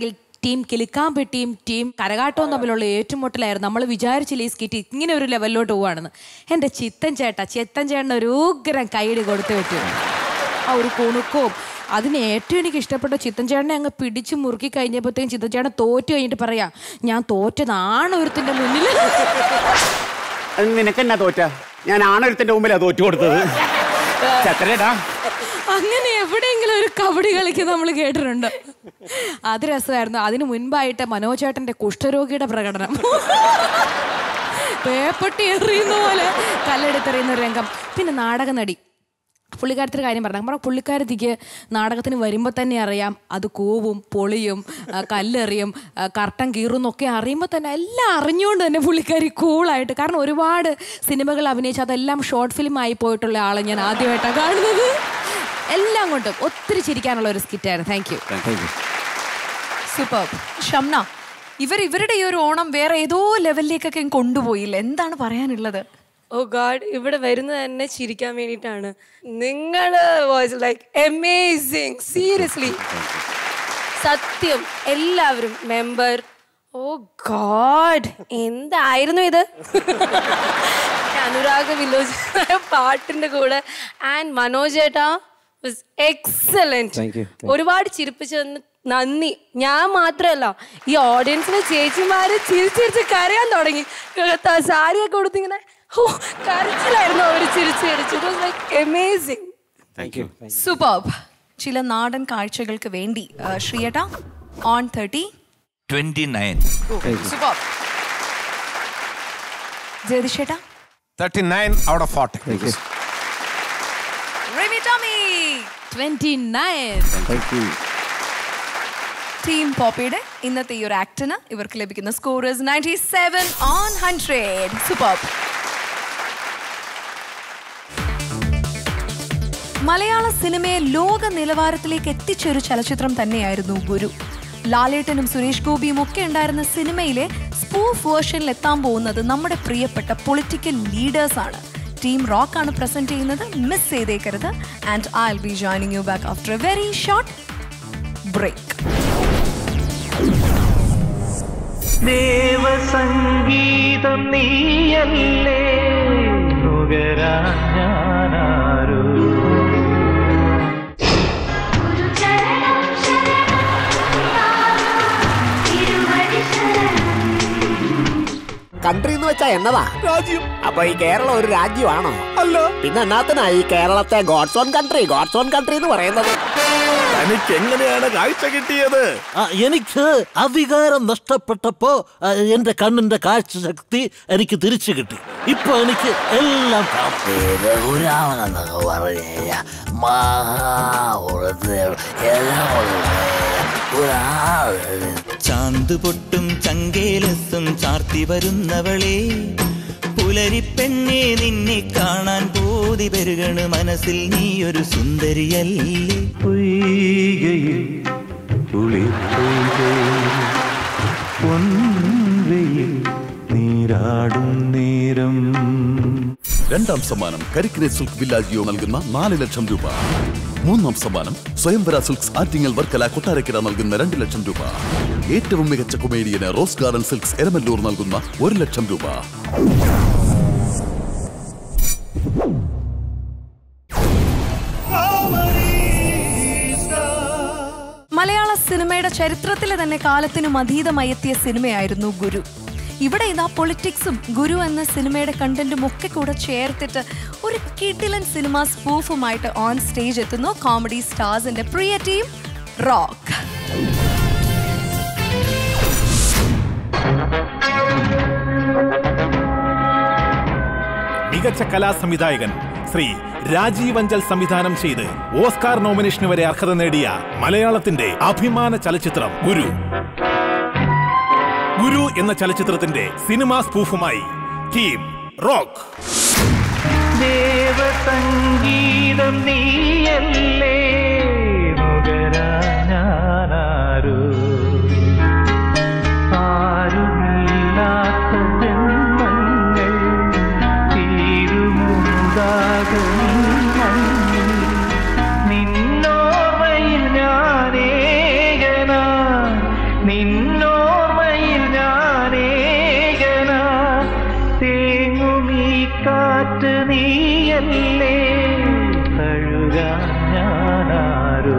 ടീം കിലുക്കാമ്പെട്ടിയും ടീം കരകാട്ടവും തമ്മിലുള്ള ഏറ്റുമുട്ടലായിരുന്നു നമ്മൾ വിചാരിച്ചില്ല ഈ സ്കിറ്റ് ഇങ്ങനെ ഒരു ലെവലിലോട്ട് പോവാണെന്ന് എൻ്റെ ചിത്തൻ ചേട്ട ചിത്തൻ ചേട്ടൻ ഒരു ഉഗ്രം കൈയടി കൊടുത്തു വെച്ചു ആ ഒരു കുണുക്കവും അതിന് ഏറ്റവും എനിക്ക് ഇഷ്ടപ്പെട്ട ചിത്തൻ ചേട്ടനെ അങ്ങ് പിടിച്ച് മുറുക്കി കഴിഞ്ഞപ്പോഴത്തേക്കും ചിത്തൻ ചേട്ടൻ തോറ്റു കഴിഞ്ഞിട്ട് പറയാ ഞാൻ തോറ്റതാണ് ഒരുത്തിന്റെ മുന്നിൽ അത് നിനക്കെന്നാ തോറ്റ ഞാൻ ആണൊരുത്തിന്റെ മുമ്പിലാ തോറ്റു കൊടുത്തത് ചക്കരേടാ അങ്ങനെ എവിടെയെങ്കിലും ഒരു കബഡി കളിക്ക് നമ്മൾ കേട്ടിട്ടുണ്ട് അത് രസമായിരുന്നു അതിന് മുൻപായിട്ട് മനോജേട്ടന്റെ കുഷ്ഠരോഗിയുടെ പ്രകടനം പേപ്പട്ടി എറിയുന്ന പോലെ കല്ലെടുത്തെറിയുന്ന ഒരു രംഗം പിന്നെ നാടക നടി പുള്ളിക്കാരത്തിൻ്റെ കാര്യം പറഞ്ഞു നമ്മുടെ പുള്ളിക്കാരത്തിക്ക് നാടകത്തിന് വരുമ്പോൾ തന്നെ അറിയാം അത് കൂവും പൊളിയും ആ, കല്ലെറിയും ആ, കർട്ടൻ കീറും എന്നൊക്കെ അറിയുമ്പോൾ തന്നെ എല്ലാം അറിഞ്ഞുകൊണ്ട് തന്നെ പുള്ളിക്കാരി കൂളായിട്ട് കാരണം ഒരുപാട് സിനിമകൾ അഭിനയിച്ച് അതെല്ലാം ഷോർട്ട് ഫിലിം ആയി പോയിട്ടുള്ള ആളെ ഞാൻ ആദ്യമായിട്ടാണ് കാണുന്നത് എല്ലാം കൊണ്ടും ഒത്തിരി ചിരിക്കാനുള്ള ഒരു സ്കിറ്റായിരുന്നു താങ്ക് യു സൂപ്പർ ഷംന ഇവർ ഇവരുടെ ഈ ഒരു ഓണം വേറെ ഏതോ ലെവലിലേക്കൊക്കെ അങ്ങ് കൊണ്ടുപോയില്ല എന്താണ് പറയാനുള്ളത് ഓ ഗാഡ് ഇവിടെ വരുന്നത് തന്നെ ചിരിക്കാൻ വേണ്ടിയിട്ടാണ് നിങ്ങൾ വാസ് ലൈക്ക് അമേസിങ് സീരിയസ്ലി സത്യം എല്ലാവരും മെമ്പർ ഓ ഗാഡ് എന്തായിരുന്നു ഇത് അനുരാഗ വിലോച പാട്ടിന്റെ കൂടെ ആൻഡ് മനോജ് ഏട്ടാ വാസ് എക്സലന്റ് Thank you. ഒരുപാട് ചിരിപ്പിച്ചതിന് നന്ദി ഞാൻ മാത്രമല്ല ഈ ഓഡിയൻസിലെ ചേച്ചിമാര് ചിരിച്ചിരിച്ച് കരയാൻ തുടങ്ങി ത- സാരിയൊക്കെ കൊടുത്തിങ്ങനെ ഹോ കരച്ചിലായിരുന്നു അവര് ചിരിച്ച് ചിരിച്ച് it was like amazing thank you super ചില നാടൻ കാഴ്ചകൾക്ക് വേണ്ടി ആ, ശ്രീയേട്ട on thirty twenty nine super ജയതിഷേട്ടാ thirty nine out of forty Rimi Tomy twenty nine team പോപ്പിയുടെ ഇന്നത്തെ ഈ ഒരു ആക്ടിന് ഇവർക്ക് ലഭിക്കുന്ന scorers ninety seven on hundred super Malayala സിനിമയെ ലോക നിലവാരത്തിലേക്ക് എത്തിച്ച ഒരു ചലച്ചിത്രം തന്നെയായിരുന്നു ഗുരു ലാലേട്ടനും സുരേഷ് ഗോപിയും ഒക്കെ ഉണ്ടായിരുന്ന സിനിമയിലെ സ്പൂഫ് വേർഷനിൽ എത്താൻ പോകുന്നത് നമ്മുടെ പ്രിയപ്പെട്ട പൊളിറ്റിക്കൽ ലീഡേഴ്സ് ആണ് ടീം റോക്ക് ആണ് പ്രസന്റ് ചെയ്യുന്നത് മിസ് ചെയ്തേക്കരുത് and I be joining you back after a very short break ദേവസംഗീതം നീയല്ലേ നുകരാൻ ഞാനാരോ കൺട്രി എന്ന് വെച്ചാ എന്നതാ രാജ്യം അപ്പൊ ഈ കേരളം ഒരു രാജ്യമാണോ അല്ല പിന്നെ എന്നാത്തിനാ ഈ കേരളത്തെ God's own country God's own country എന്ന് പറയുന്നത് തനിക്ക് എങ്ങനെയാണ് കാഴ്ച കിട്ടിയത് ആ, എനിക്ക് അധികാരം നഷ്ടപ്പെട്ടപ്പോ ആ, എന്റെ കണ്ണിന്റെ കാഴ്ച ശക്തി എനിക്ക് തിരിച്ചു കിട്ടി ഇപ്പൊ എനിക്ക് എല്ലാം കാണാം രഘുരാമനെന്നൊക്കെ പറഞ്ഞു കഴിഞ്ഞാൽ മഹാ എല്ലാം ചാന്ത് പൊട്ടും ചങ്കേലസും ചാർത്തി വരുന്നവളെ പുലരിപ്പെണ്ണെ നിന്നെ കാണാൻ പോതി പെരുകണ് മനസ്സിൽ നീയൊരു സുന്ദരിയല്ലേ പൊയ്കയിൽ കുളിപ്പൊയ്കയിൽ പൊൻവെയിൽ നീരാടും നേരം രണ്ടാം സമ്മാനം കരിക്കിനെ സിൽക്ക് വില്ലാജിയോ നൽകുന്ന നാല് ലക്ഷം രൂപ മൂന്നാം സമ്മാനം സ്വയംവര സിൽക്സ് ആറ്റിങ്ങൽ വർക്കല കൊട്ടാരക്കര നൽകുന്ന രണ്ട് ലക്ഷം രൂപ ഏറ്റവും മികച്ച കൊമേഡിയന് റോസ് ഗാർഡൻ സിൽക്സ് എരമല്ലൂർ നൽകുന്ന ഒരു ലക്ഷം രൂപ മലയാള സിനിമയുടെ ചരിത്രത്തിലെ തന്നെ കാലത്തിനും അതീതമായി എത്തിയ സിനിമയായിരുന്നു ഗുരു ഇവിടെ ഇതാ പൊളിറ്റിക്സും ഗുരു എന്ന സിനിമയുടെ കണ്ടന്റും ഒക്കെ കൂടെ ചേർത്തിട്ട് ഒരു കിഡിലൻ സിനിമ സ്പൂഫുമായിട്ട് ഓൺ സ്റ്റേജ് എത്തുന്നു കോമഡി സ്റ്റാർസിന്റെ പ്രിയ ടീം റോക്ക് മികച്ച കലാ സംവിധായകൻ ശ്രീ രാജീവ് അഞ്ചൽ സംവിധാനം ചെയ്ത് ഓസ്കാർ നോമിനേഷന് വരെ അർഹത നേടിയ മലയാളത്തിന്റെ അഭിമാന ചലച്ചിത്രം ഗുരു ഗുരു എന്ന ചലച്ചിത്രത്തിന്റെ സിനിമാ സ്പൂഫുമായി ടീം റോക്ക് ദേവസംഗീതം നീയല്ലേ നുകരാൻ ഞാനാരോ ആരുമില്ലാത്ത ജന്മങ്ങൾ തീരുമുണ്ടാകും മണ്ണിൽ നിന്നോർമ്മയിൽ ഞാനേകനാ നിൻ നിന്നോർമ്മയിൽ ഞാനേകനാ തേങ്ങുമീ കാറ്റ് നീയല്ലേ തഴുകാൻ ഞാനാരോ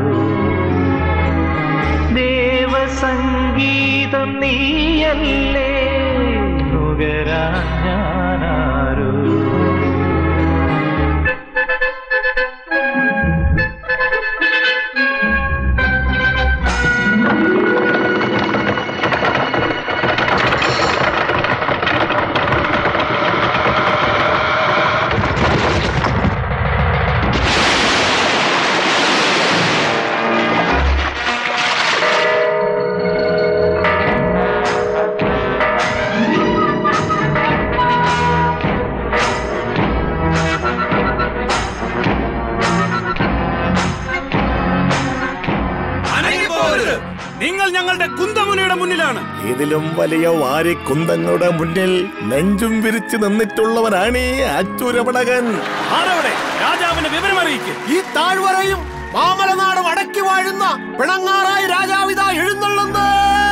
ദേവസംഗീതം നീയല്ലേ നുകരാൻ ഞാനാരോ നിങ്ങൾ ഞങ്ങളുടെ കുന്തമുനയുടെ മുന്നിലാണ് ഇതിലും വലിയ വാരിക്കുന്തങ്ങളുടെ മുന്നിൽ നെഞ്ചും വിരിച്ചു നിന്നിട്ടുള്ളവനാണ് ഈ അച്ചുരപടകൻ ആരവിടെ രാജാവിന് വിവരം അറിയിക്ക് ഈ താഴ്വരയും മാമലനാടും അടക്കി വാഴുന്ന പിണങ്ങാറായി രാജാവിത എഴുന്നള്ളുന്നേ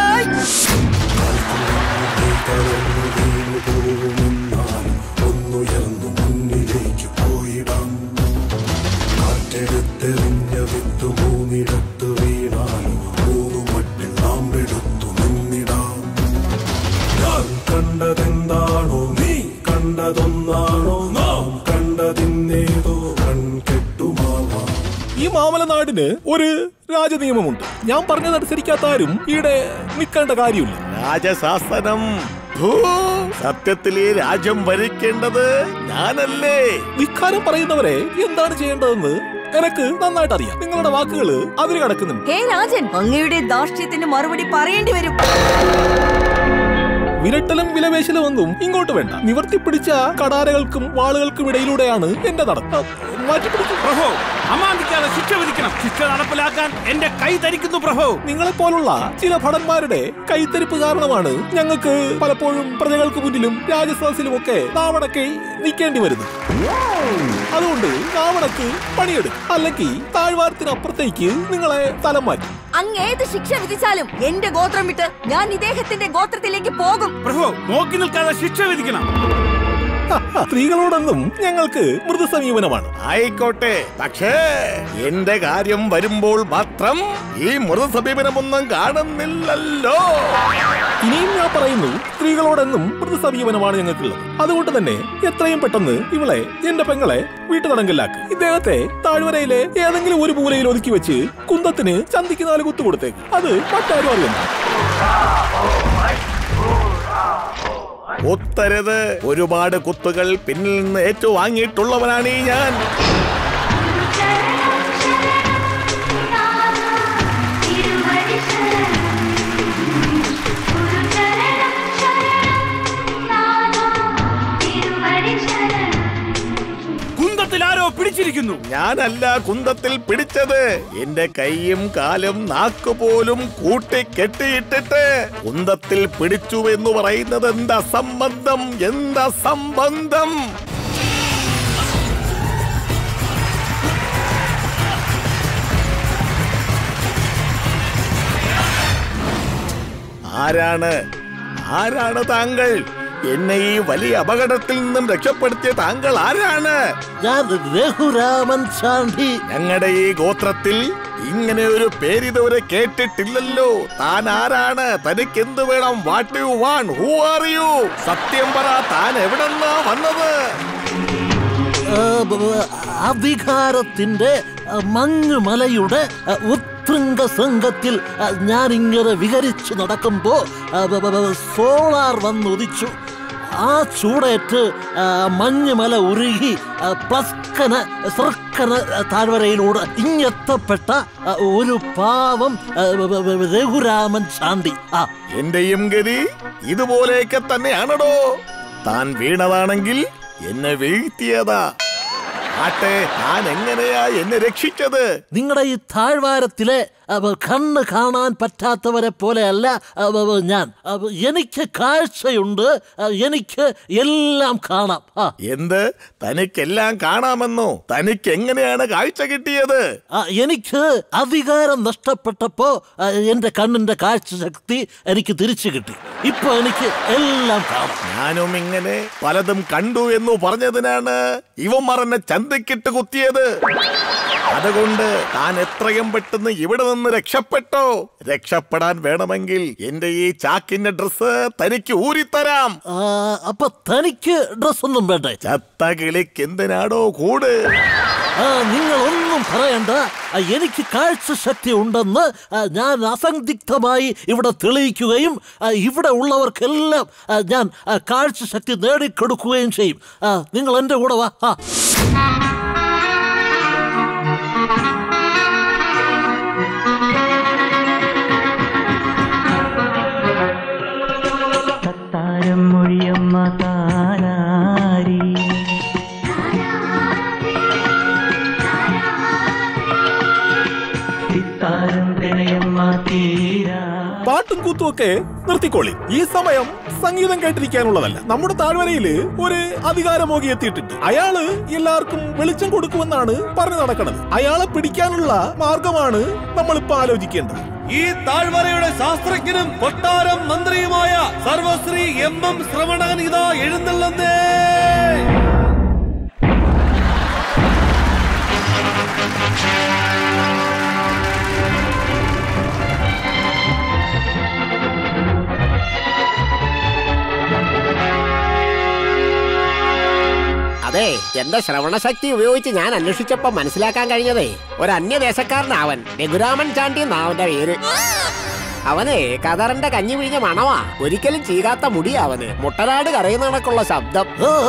ഒന്നുയർന്നു മുന്നിലേക്ക് പോയിടാം കാറ്റെടുത്തെറിഞ്ഞ വിത്ത് മൂന്നിടത്ത് വീണാലും മൂന്നു മട്ടിൽ നാം എടുത്തു നിന്നിടാം ഞാൻ കണ്ടതെന്താണോ നീ കണ്ടതൊന്നാണോ നാം കണ്ടതിന്നേതോ കൺകെട്ടുമാവാം ഈ മാമലനാടിന് ഒരു രാജനിയമമുണ്ട് ഞാൻ പറഞ്ഞതനുസരിക്കാത്ത ആരും ഇവിടെ നിൽക്കേണ്ട കാര്യമില്ല രാജശാസനം ഭൂ, സത്യത്തിൽ ഈ രാജ്യം ഭരിക്കേണ്ടത് ഞാനല്ലേ ധിക്കാരം പറയുന്നവരെ എന്താണ് ചെയ്യേണ്ടതെന്ന് എനക്ക് നന്നായിട്ട് അറിയാം നിങ്ങളുടെ വാക്കുകള് അതിന് കിടക്കുന്നുണ്ട് ഹേ രാജൻ അങ്ങയുടെ ധാർഷ്ട്യത്തിന് മറുപടി പറയേണ്ടി വരും വിരട്ടലും വിലവേശലും ഒന്നും ഇങ്ങോട്ട് വേണ്ട നിവർത്തി പിടിച്ച കടാരകൾക്കും വാളുകൾക്കും ഇടയിലൂടെയാണ് എന്റെ നടത്തം മാറ്റിപ്പിടിക്കും പ്രഭു അമാന്തിക്കാതെ ശിക്ഷ വിധിക്കണം ശിക്ഷ നടപ്പിലാക്കാൻ എന്റെ കൈ ധരിക്കുന്നു പ്രഭു നിങ്ങളെ പോലുള്ള ചില ഭടന്മാരുടെ കൈത്തരിപ്പ് കാരണമാണ് ഞങ്ങൾക്ക് പലപ്പോഴും പ്രജകൾക്ക് മുന്നിലും രാജസദസ്സിലും ഒക്കെ നാവണക്കെ നിൽക്കേണ്ടി വരുന്നത് അതുകൊണ്ട് നാവണക്ക് പണിയെടുക്കും അല്ലെങ്കിൽ താഴ്വാരത്തിനപ്പുറത്തേക്ക് നിങ്ങളെ തലം മാറ്റും അങ്ങ് ഏത് ശിക്ഷ വിധിച്ചാലും എന്റെ ഗോത്രം വിട്ട് ഞാൻ ഇദ്ദേഹത്തിന്റെ ഗോത്രത്തിലേക്ക് പോകും പ്രഭു നോക്കി നിൽക്കാതെ ശിക്ഷ വിധിക്കണം സ്ത്രീകളോടൊന്നും ഞങ്ങൾക്ക് മൃദു സമീപനമാണ് ആയിക്കോട്ടെ പക്ഷേ എന്റെ കാര്യം വരുമ്പോൾ മാത്രം ഈ മൃദു സമീപനമൊന്നും കാണുന്നില്ലല്ലോ ഇനിയും ഞാൻ പറയുന്നു സ്ത്രീകളോടെന്നും മൃദു സമീപനമാണ് ഞങ്ങൾക്കുള്ളത് അതുകൊണ്ട് തന്നെ എത്രയും പെട്ടെന്ന് ഇവളെ എന്റെ പെങ്ങളെ വീട്ടുതടങ്കലിലാക്ക് ഇദ്ദേഹത്തെ താഴ്വരയിലെ ഏതെങ്കിലും ഒരു മൂലയിൽ ഒതുക്കി വെച്ച് കുന്തത്തിന് ചന്തിക്ക് നാല് കുത്തു കൊടുത്തേക്ക് അത് മറ്റാരും അറിയണ്ട കുത്തരുത് ഒരുപാട് കുത്തുകൾ പിന്നിൽ നിന്ന് ഏറ്റുവാങ്ങിയിട്ടുള്ളവനാണ് ഈ ഞാൻ കുന്തത്തിൽ ആരോ പിടിച്ചിരിക്കുന്നു ഞാനല്ല കുന്തത്തിൽ പിടിച്ചത് എന്റെ കൈയും കാലും നാക്കുപോലും കൂട്ടി കെട്ടിയിട്ടിട്ട് കുന്തത്തിൽ പിടിച്ചു എന്ന് പറയുന്നത് എന്താ സംബന്ധം എന്താ സംബന്ധം ആരാണ് ആരാണ് താങ്കൾ എന്നെ ഈ വലിയ അപകടത്തിൽ നിന്നും രക്ഷപ്പെടുത്തിയ താങ്കൾ ആരാണ് ഞാൻ രഘുരാമൻ ശാന്തി ഞങ്ങളുടെ ഈ ഗോത്രത്തിൽ ഇങ്ങനെ ഒരു പേരിതുവരെ കേട്ടിട്ടില്ലല്ലോ താൻ ആരാണ് തനിക്ക് എന്ത് വേണം what you want who are you സത്യം പറ താൻ എവിടെന്നാ വന്നത് ആ, ബ- ബ- അവികാരത്തിന്റെ ആ, മഞ്ഞുമലയുടെ ആ, ഉത്കൃംഗ സംഘത്തിൽ ആ, ഞാനിങ്ങനെ വിഹരിച്ചു നടക്കുമ്പോ ആ, ബ- ബ- ബ- സോളാർ വന്നുദിച്ചു ആ ചൂടേറ്റ് ആ, മഞ്ഞുമല ഉരുകി ആ, പ്ലസ്കന സർക്കന താഴ്വരയിലൂടെ ഇങ്ങെത്തപ്പെട്ട ആ, ഒരു പാവം ആ, ബ- ബ- ബ- രഘുരാമൻ ശാന്തി ആ എന്റെയും ഗതി ഇതുപോലെയൊക്കെ തന്നെയാണടോ താൻ വീണതാണെങ്കിൽ എന്നെ വീഴ്ത്തിയതാ ആട്ടെ താൻ എങ്ങനെയാ എന്നെ രക്ഷിച്ചത് നിങ്ങളുടെ ഈ താഴ്വാരത്തിലെ അവ, കണ്ണ് കാണാൻ പറ്റാത്തവരെ പോലെയല്ല അവ, അവ, ഞാൻ അവ, എനിക്ക് കാഴ്ചയുണ്ട് അ, എനിക്ക് എല്ലാം കാണാം ആ എന്ത് തനിക്കെല്ലാം കാണാമെന്നോ തനിക്ക് എങ്ങനെയാണ് കാഴ്ച കിട്ടിയത് ആ, എനിക്ക് അധികാരം നഷ്ടപ്പെട്ടപ്പോ ആ, എന്റെ കണ്ണിന്റെ കാഴ്ചശക്തി എനിക്ക് തിരിച്ചു കിട്ടി ഇപ്പൊ എനിക്ക് എല്ലാം കാണാം ഞാനും ഇങ്ങനെ പലതും കണ്ടു എന്നു പറഞ്ഞതിനാണ് ഇവന്മാർ എന്നെ ചന്തക്കിട്ട് കുത്തിയത് അതുകൊണ്ട് താൻ എത്രയും പെട്ടെന്ന് ഇവിടെ നിന്ന് രക്ഷപ്പെട്ടോ രക്ഷപ്പെടാൻ വേണമെങ്കിൽ എന്റെ ഈ ചാക്കിന്റെ ഡ്രസ്സ് തനിക്ക് ഊരിത്തരാം ആ, അപ്പൊ തനിക്ക് ഡ്രസ് ഒന്നും വേണ്ടേ ചത്ത കിളിക്ക് എന്തിനാടോ കൂട് ആ, നിങ്ങൾ ഒന്നും പറയണ്ട ആ, എനിക്ക് കാഴ്ചശക്തി ഉണ്ടെന്ന് ആ, ഞാൻ അസന്ദിഗ്ധമായി ഇവിടെ തെളിയിക്കുകയും ആ, ഇവിടെ ഉള്ളവർക്കെല്ലാം ആ, ഞാൻ ആ, കാഴ്ചശക്തി നേടിക്കൊടുക്കുകയും ചെയ്യും ആ, നിങ്ങൾ എൻ്റെ കൂടെ വാ ആ താരം മൊഴിയമ്മ താരാരി തിത്താരം തിണയമ്മ തീരാ പാട്ടും കൂത്തും ഒക്കെ നിർത്തിക്കോളി ഈ സമയം സംഗീതം കേട്ടിരിക്കാനുള്ളതല്ല നമ്മുടെ താഴ്വരയില് ഒരു അധികാരമോഗി എത്തിയിട്ടുണ്ട് അയാള് എല്ലാവർക്കും വെളിച്ചം കൊടുക്കുമെന്നാണ് പറഞ്ഞു നടക്കുന്നത് അയാളെ പിടിക്കാനുള്ള മാർഗമാണ് നമ്മളിപ്പോ ആലോചിക്കേണ്ടത് ഈ താഴ്വരയുടെ ശാസ്ത്രജ്ഞനും കൊട്ടാരം മന്ത്രിയുമായ സർവശ്രീ എം എം ശ്രവണൻ ഇതാ എഴുന്നള്ളന്നേ അതെ എന്റെ ശ്രവണശക്തി ഉപയോഗിച്ച് ഞാൻ അന്വേഷിച്ചപ്പോ മനസ്സിലാക്കാൻ കഴിഞ്ഞതേ ഒരു അന്യദേശക്കാരനാവൻ രഘുരാമൻ ചാണ്ടി എന്നാ അവന്റെ പേര് അവനെ കതറിന്റെ കഞ്ഞി പിഴിഞ്ഞ മണവാ ഒരിക്കലും ചീകാത്ത മുടി അവന് മുട്ടനാട് കരയുന്ന കണക്കുള്ള ശബ്ദം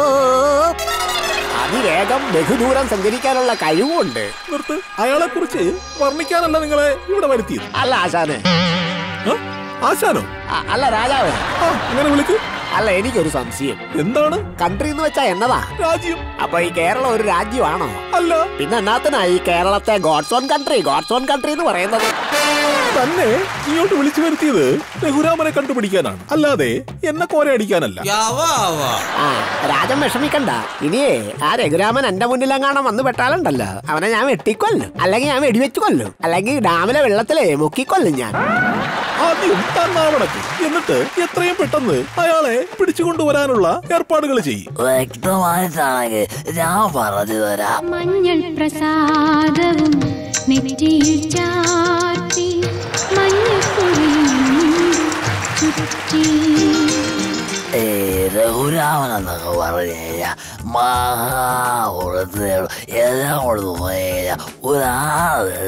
അതിവേഗം ബഹുദൂരം സഞ്ചരിക്കാനുള്ള കഴിവുണ്ട് നിർത്ത് അയാളെ കുറിച്ച് വർണ്ണിക്കാനല്ല നിങ്ങളെ ഇവിടെ വരുത്തിയത് അല്ല ആശാനെ ആശാനോ അ- അല്ല രാജാവ് അങ്ങനെ വിളിക്കൂ അല്ല എനിക്കൊരു സംശയം എന്താണ് കൺട്രി എന്ന് വെച്ചാ എന്നതാ രാജ്യം അപ്പൊ ഈ കേരളം ഒരു രാജ്യമാണോ അല്ല പിന്നെ എന്നാത്തിനാ ഈ കേരളത്തെ God's own country God's own country എന്ന് പറയുന്നത് തന്നെ ഇങ്ങോട്ട് വിളിച്ചു വരുത്തിയത് രഘുരാമനെ കണ്ടുപിടിക്കാനാണ് അല്ലാതെ എന്നെ കോരയടിക്കാനല്ല ആ രാജൻ വിഷമിക്കണ്ട ഇനിയേ ആ രഘുരാമൻ എന്റെ മുന്നിലെങ്ങാണം വന്ന് പെട്ടാലുണ്ടല്ലോ അവനെ ഞാൻ വെട്ടിക്കൊല്ലും അല്ലെങ്കിൽ ഞാൻ വെടിവെച്ച് കൊല്ലും അല്ലെങ്കിൽ ഡാമിലെ വെള്ളത്തിലെ മുക്കിക്കൊല്ലും ഞാൻ ആദ്യം താൻ നാവടക്ക് എന്നിട്ട് എത്രയും പെട്ടെന്ന് അയാളെ പിടിച്ചുകൊണ്ടുവരാനുള്ള ഏർപ്പാടുകൾ ചെയ്യും വ്യക്തമായിട്ടാണെങ്കിൽ ഞാൻ പറഞ്ഞു തരാം മഞ്ഞൾ പ്രസാദവും നെറ്റിയിൽ ചാർത്തി മഞ്ഞൾപ്പൊടിയും ചുറ്റി ഈ രഘുരാമൻ എന്നൊക്കെ പറഞ്ഞു കഴിഞ്ഞാൽ മഹാവൃത്തിയോട് എല്ലാം കൊണ്ട് പോയാൽ ഒരാളെ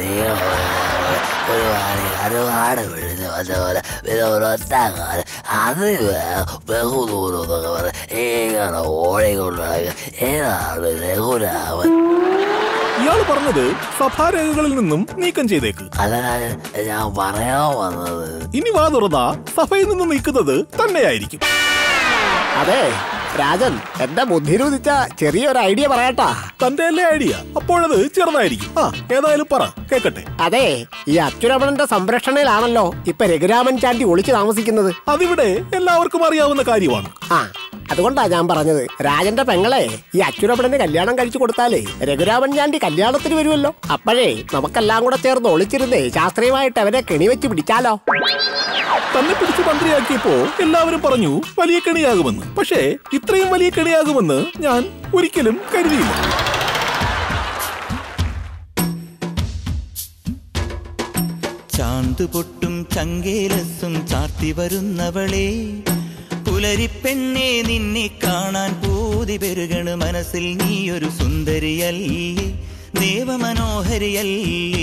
ഒരുപാട് ഒരുപാട് വിളിച്ച് വന്ന പോലെ പിന്നെ ഒരൊറ്റ കാലം അത് ബഹുദൂരം എന്നൊക്കെ പറഞ്ഞ് ഇങ്ങനെ ഓടിക്കൊണ്ട് നടക്കുക ഏതാണ് രഘുരാമൻ ഇയാൾ പറഞ്ഞത് സഭാരേഖകളിൽ നിന്നും നീക്കം ചെയ്തേക്ക് അല്ല രാജൻ, ഞാൻ പറയാൻ വന്നത് ഇനി വാ തുറന്ന സഭയിൽ നിന്ന് നീക്കുന്നത് തന്നെയായിരിക്കും അതെ രാജൻ എന്റെ ബുദ്ധിരുദിച്ച ചെറിയൊരു ഐഡിയ പറയട്ടാ തന്റെ അല്ലേ ഐഡിയ അപ്പോഴത് ചെറുതായിരിക്കും ആ ഏതായാലും പറ കേക്കട്ടെ അതെ ഈ അച്ചുരമണന്റെ സംരക്ഷണയിലാണല്ലോ ഇപ്പൊ രഘുരാമൻ ചാണ്ടി ഒളിച്ചു താമസിക്കുന്നത് അതിവിടെ എല്ലാവർക്കും അറിയാവുന്ന കാര്യമാണ് ആ അതുകൊണ്ടാ ഞാൻ പറഞ്ഞത് രാജന്റെ പെങ്ങളെ ഈ അച്ചുരമണന് കല്യാണം കഴിച്ചു കൊടുത്താലേ രഘുരാമൻ ചാണ്ടി കല്യാണത്തിന് വരുമല്ലോ അപ്പോഴേ നമുക്കെല്ലാം കൂടെ ചേർന്ന് ഒളിച്ചിരുന്നേ ശാസ്ത്രീയമായിട്ട് അവരെ കെണി വെച്ച് പിടിച്ചാലോ തന്നെ പിടിച്ച് മന്ത്രിയാക്കിയപ്പോ എല്ലാവരും പറഞ്ഞു വലിയ കെണിയാകുമെന്ന് പക്ഷേ ഇത്രയും വലിയ കെണിയാകുമെന്ന് ഞാൻ ഒരിക്കലും കരുതിയില്ല ചാന്ത് പൊട്ടും ചങ്കേലസും ചാർത്തി വരുന്നവളെ പുലരിപ്പെണ്ണെ നിന്നെ കാണാൻ പൂതി പെരുകണ് മനസ്സിൽ നീയൊരു സുന്ദരിയല്ലേ ദേവമനോഹരിയല്ലേ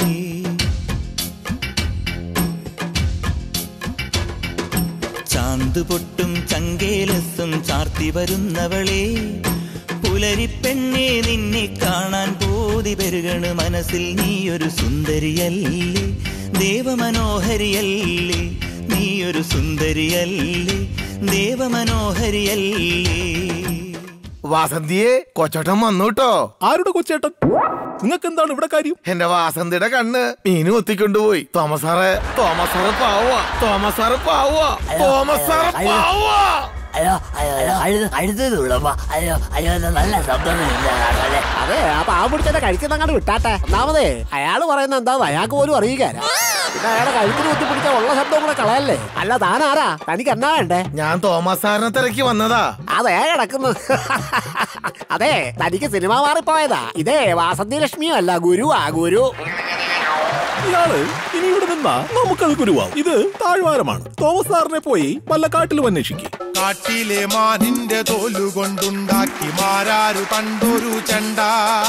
ചാന്ത് പൊട്ടും ചങ്കേലസും ചാർത്തി വരുന്നവളെ പുലരിപ്പെണ്ണെ നിന്നെ കാണാൻ പൂതി പെരുകണ് മനസ്സിൽ നീയൊരു സുന്ദരിയല്ലേ ദേവമനോഹരിയല്ലേ നീയൊരു സുന്ദരിയല്ലേ ദേവമനോഹരിയല്ലേ വാസന്തിയെ കൊച്ചേട്ടൻ വന്നു കേട്ടോ ആരുടെ കൊച്ചേട്ടൻ നിങ്ങൾക്ക് എന്താണ് ഇവിടെ കാര്യം എന്റെ വാസന്തിയുടെ കണ്ണ് മീന് ഒത്തിക്കൊണ്ടുപോയി തോമസ് സാറേ തോമസ് സാറ് പാവുക തോമസ് സാറ് പാവുക തോമസ് സാറ് പാവുക അയ്യോ അയ്യോ അയ്യോ അഴുത് അഴുതുള്ളപ്പാ അയ്യോ അയ്യോ ഇത് നല്ല ശബ്ദം അല്ലേ അതെ ആ പാവം പിടിച്ചെന്നെ കഴിക്കുന്നങ്ങാണ്ട് വിട്ടാട്ടെ ഒന്നാമതേ അയാള് പറയുന്ന എന്താ അയാൾക്ക് പോലും അറിയിക്കാനാ പിന്നെ അയാളെ കഴുത്തിന് കുത്തി പിടിച്ച ഉള്ള ശബ്ദം കൂടെ കളയല്ലേ അല്ല താനാരാ തനിക്ക് എന്നാ വേണ്ടേ ഞാൻ തോമസ് സാറിനെ തിരക്കി വന്നതാ അതെ കിടക്കുന്നു അതെ തനിക്ക് സിനിമ മാറിപ്പോയതാ ഇതേ വാസന്തി ലക്ഷ്മിയും അല്ല ഗുരുവാ ഗുരു ഇയാള് ഇനി ഇവിടെ നിന്നാ നമുക്കത് ഗുരുവാവും ഇത് താഴ്വാരമാണ് തോമസ് സാറിനെ പോയി വല്ല കാട്ടിലും അന്വേഷിക്കും കാട്ടിലെ മാനിന്റെ തോലുകൊണ്ടുണ്ടാക്കി മാരാരു കണ്ടൊരു ചെണ്ട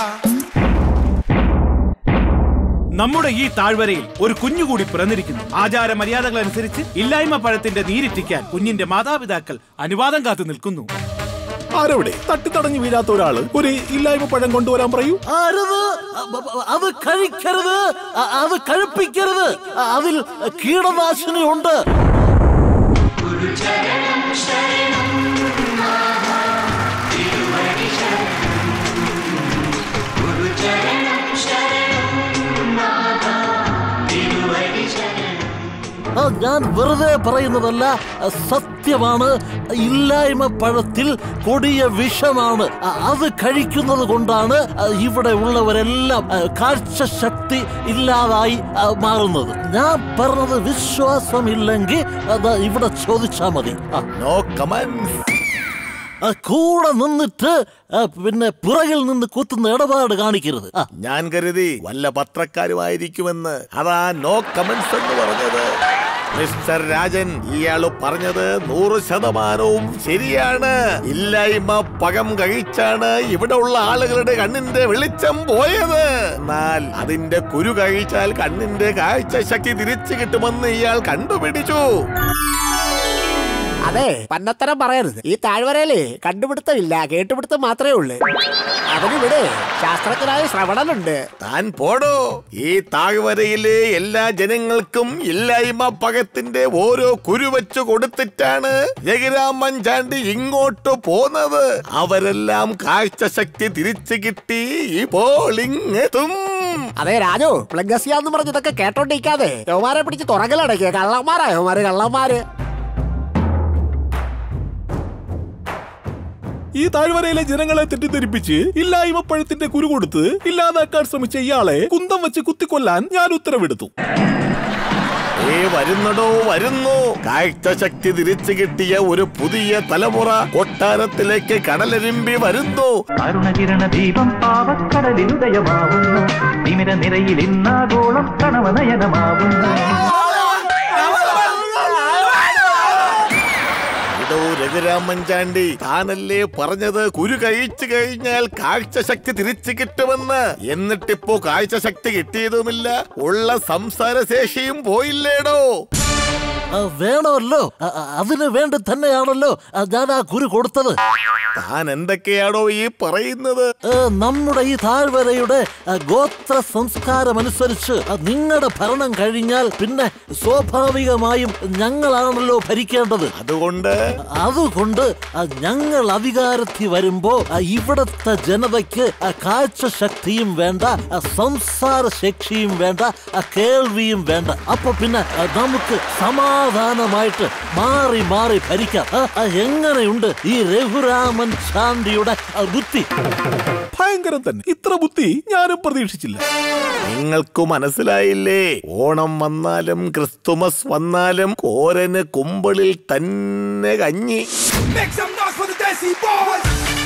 നമ്മുടെ ഈ താഴ്വരയിൽ ഒരു കുഞ്ഞുകൂടി പിറന്നിരിക്കുന്നു ആചാര മര്യാദകൾ അനുസരിച്ച് ഇല്ലായ്മ പഴത്തിന്റെ നീരിറ്റിക്കാൻ കുഞ്ഞിന്റെ മാതാപിതാക്കൾ അനുവാദം കാത്തു നിൽക്കുന്നു ആരവിടെ തട്ടിത്തടഞ്ഞു വീഴാത്ത ഒരാള് ഒരു ഇല്ലായ്മ പഴം കൊണ്ടുവരാൻ പറയൂ അരുത് അ- അ- അത് കഴിക്കരുത് അ- അത് കഴിപ്പിക്കരുത് അ- അതിൽ കീടനാശിനി ഉണ്ട് ആ, ഞാൻ വെറുതെ പറയുന്നതല്ല അ, സത്യമാണ് ഇല്ലായ്മ പഴത്തിൽ കൊടിയ വിഷമാണ് അ, അത് കഴിക്കുന്നത് കൊണ്ടാണ് അ, ഇവിടെ ഉള്ളവരെല്ലാം അ, കാഴ്ചശക്തി ഇല്ലാതായി അ, മാറുന്നത് ഞാൻ പറഞ്ഞത് വിശ്വാസമില്ലെങ്കിൽ അത് ഇവിടെ ചോദിച്ചാ മതി ആ. നോ കമൻസ് ആ, കൂടെ നിന്നിട്ട് ആ, പിന്നെ പുറകിൽ നിന്ന് കുത്തുന്ന ഇടപാട് കാണിക്കരുത് ആ ഞാൻ കരുതി വല്ല പത്രക്കാരുമായിരിക്കുമെന്ന് അതാ നോ കമന്റ്സ് എന്ന് പറഞ്ഞത് മിസ്റ്റർ രാജൻ ഇയാള് പറഞ്ഞത് നൂറ് ശതമാനവും ശരിയാണ് ഇല്ലായ്മ പകം കഴിച്ചാണ് ഇവിടെ ഉള്ള ആളുകളുടെ കണ്ണിന്റെ വെളിച്ചം പോയത് എന്നാൽ അതിന്റെ കുരു കഴിച്ചാൽ കണ്ണിന്റെ കാഴ്ച ശക്തി തിരിച്ചു കിട്ടുമെന്ന് ഇയാൾ കണ്ടുപിടിച്ചു അതെ പന്നത്തരം പറയരുത് ഈ താഴ്വരയില് കണ്ടുപിടുത്തമില്ല കേട്ടുപിടുത്തം മാത്രമേ ഉള്ളൂ അതിനിവിടെ ശാസ്ത്രജ്ഞനായ ശ്രവണനുണ്ട് താൻ പോടോ ഈ താഴ്വരയിലെ എല്ലാ ജനങ്ങൾക്കും ഇല്ലായ്മ പകത്തിന്റെ ഓരോ കുരു വെച്ച് കൊടുത്തിട്ടാണ് ജഗരാമൻ ചാണ്ടി ഇങ്ങോട്ട് പോന്നത് അവരെല്ലാം കാഴ്ചശക്തി തിരിച്ചു കിട്ടി ഇപ്പോൾ ഇങ്ങെത്തും അതെ രാജു പ്ലഗസിയ എന്ന് പറഞ്ഞതൊക്കെ കേട്ടോണ്ടിരിക്കാതെ യവമാരെ പിടിച്ച് തുറകലടക്കിയ കള്ളന്മാരാ യവമാര് കള്ളന്മാര് ഈ താഴ്വരയിലെ ജനങ്ങളെ തെറ്റിദ്ധരിപ്പിച്ച് ഇല്ലായ്മ പഴത്തിന്റെ കുരു കൊടുത്ത് ഇല്ലാതാക്കാൻ ശ്രമിച്ച ഇയാളെ കുന്തം വെച്ച് കുത്തിക്കൊല്ലാൻ ഞാൻ ഉത്തരവെടുത്തു ഏ വരുന്നടോ വരുന്നു കാഴ്ചശക്തി തിരിച്ചു കിട്ടിയ ഒരു പുതിയ തലമുറ കൊട്ടാരത്തിലേക്ക് കടലരുമ്പി വരുന്നു അരുണകിരണ ദീപം പാവക്കടലിനുദയമാവുന്നു തിമിര നിരയിൽ ഇന്നാഗോളം കണവനയനമാവുന്നു ഇതോ രഘുരാമൻ ചാണ്ടി താനല്ലേ പറഞ്ഞത് കുരു കഴിച്ചു കഴിഞ്ഞാൽ കാഴ്ചശക്തി തിരിച്ചു കിട്ടുമെന്ന് എന്നിട്ടിപ്പോ കാഴ്ചശക്തി കിട്ടിയതുമില്ല ഉള്ള സംസാരശേഷിയും പോയില്ലേടോ ആ, വേണമല്ലോ ആ, ആ, അതിന് വേണ്ടി തന്നെയാണല്ലോ ആ, ഞാൻ ആ കുരു കൊടുത്തത് താൻ എന്തൊക്കെയാണോ ഈ പറയുന്നത് ഏ, നമ്മുടെ ഈ താഴ്വരയുടെ ആ, ഗോത്ര സംസ്കാരം അനുസരിച്ച് നിങ്ങളുടെ ഭരണം കഴിഞ്ഞാൽ പിന്നെ സ്വാഭാവികമായും ഞങ്ങളാണല്ലോ ഭരിക്കേണ്ടത് അതുകൊണ്ട് അതുകൊണ്ട് ആ, ഞങ്ങൾ അധികാരത്തിൽ വരുമ്പോ ആ, ഇവിടത്തെ ജനതയ്ക്ക് ആ, കാഴ്ചശക്തിയും വേണ്ട ആ, സംസാര ശക്തിയും വേണ്ട ആ, കേൾവിയും വേണ്ട അപ്പൊ പിന്നെ ആ, നമുക്ക് സമാധാനമായിട്ട് മാറി മാറി ഭരിക്കാം ആ, ആ, എങ്ങനെയുണ്ട് ഈ രഘുരാമൻ ശാന്തിയുടെ ആ, ബുദ്ധി ഭയങ്കരം തന്നെ ഇത്ര ബുദ്ധി ഞാനും പ്രതീക്ഷിച്ചില്ല നിങ്ങൾക്ക് മനസ്സിലായില്ലേ ഓണം വന്നാലും ക്രിസ്തുമസ് വന്നാലും കോരന് കുമ്പിളിൽ തന്നെ കഞ്ഞി Make some noise for the Desi Boys!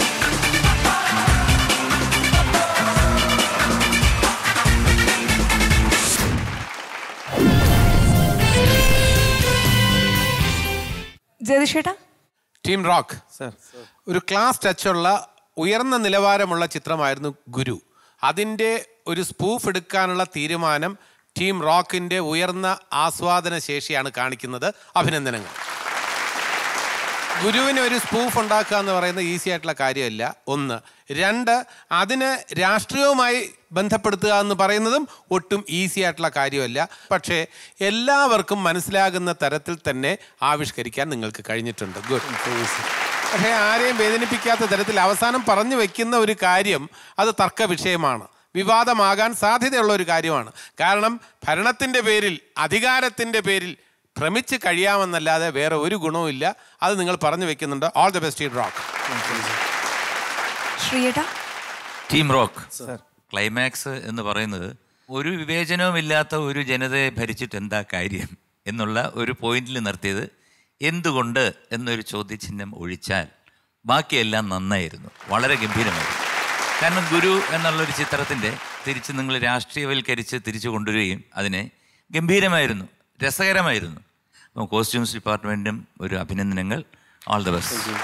ജയതിഷേട്ടാ ടീം റോക്ക് ഒരു ക്ലാസ് ടച്ചുള്ള ഉയർന്ന നിലവാരമുള്ള ചിത്രമായിരുന്നു ഗുരു അതിൻ്റെ ഒരു സ്പൂഫ് എടുക്കാനുള്ള തീരുമാനം ടീം റോക്കിൻ്റെ ഉയർന്ന ആസ്വാദന ശേഷിയാണ് കാണിക്കുന്നത് അഭിനന്ദനങ്ങൾ ഗുരുവിന് ഒരു സ്പൂഫ് ഉണ്ടാക്കുക എന്ന് പറയുന്നത് ഈസി ആയിട്ടുള്ള കാര്യമല്ല ഒന്ന് രണ്ട് അതിന് രാഷ്ട്രീയവുമായി ബന്ധപ്പെടുത്തുക എന്ന് പറയുന്നതും ഒട്ടും ഈസി ആയിട്ടുള്ള കാര്യമല്ല പക്ഷേ എല്ലാവർക്കും മനസ്സിലാകുന്ന തരത്തിൽ തന്നെ ആവിഷ്കരിക്കാൻ നിങ്ങൾക്ക് കഴിഞ്ഞിട്ടുണ്ട് ഗുഡ് പക്ഷേ ആരെയും വേദനിപ്പിക്കാത്ത തരത്തിൽ അവസാനം പറഞ്ഞു വെക്കുന്ന ഒരു കാര്യം അത് തർക്ക വിഷയമാണ് വിവാദമാകാൻ സാധ്യതയുള്ള ഒരു കാര്യമാണ് കാരണം ഭരണത്തിൻ്റെ പേരിൽ അധികാരത്തിൻ്റെ പേരിൽ ഭ്രമിച്ച് കഴിയാമെന്നല്ലാതെ വേറെ ഒരു ഗുണവും ഇല്ല അത് നിങ്ങൾ പറഞ്ഞു വെക്കുന്നുണ്ട് ഓൾ ദി ബെസ്റ്റ് റോക്ക് ശ്രീയേട്ടാ ടീം റോക്ക് ക്ലൈമാക്സ് എന്ന് പറയുന്നത് ഒരു വിവേചനവുമില്ലാത്ത ഒരു ജനതയെ ഭരിച്ചിട്ട് എന്താ കാര്യം എന്നുള്ള ഒരു പോയിന്റിൽ നിർത്തിയത് എന്തുകൊണ്ട് എന്നൊരു ചോദ്യചിഹ്നം ഒഴിച്ചാൽ ബാക്കിയെല്ലാം നന്നായിരുന്നു വളരെ ഗംഭീരമായിരുന്നു കാരണം ഗുരു എന്നുള്ളൊരു ചിത്രത്തിൻ്റെ തിരിച്ച് നിങ്ങൾ രാഷ്ട്രീയവൽക്കരിച്ച് തിരിച്ചു കൊണ്ടുവരികയും അതിനെ ഗംഭീരമായിരുന്നു രസകരമായിരുന്നു അപ്പം കോസ്റ്റ്യൂംസ് ഡിപ്പാർട്ട്മെൻറ്റും ഒരു അഭിനന്ദനങ്ങൾ all the best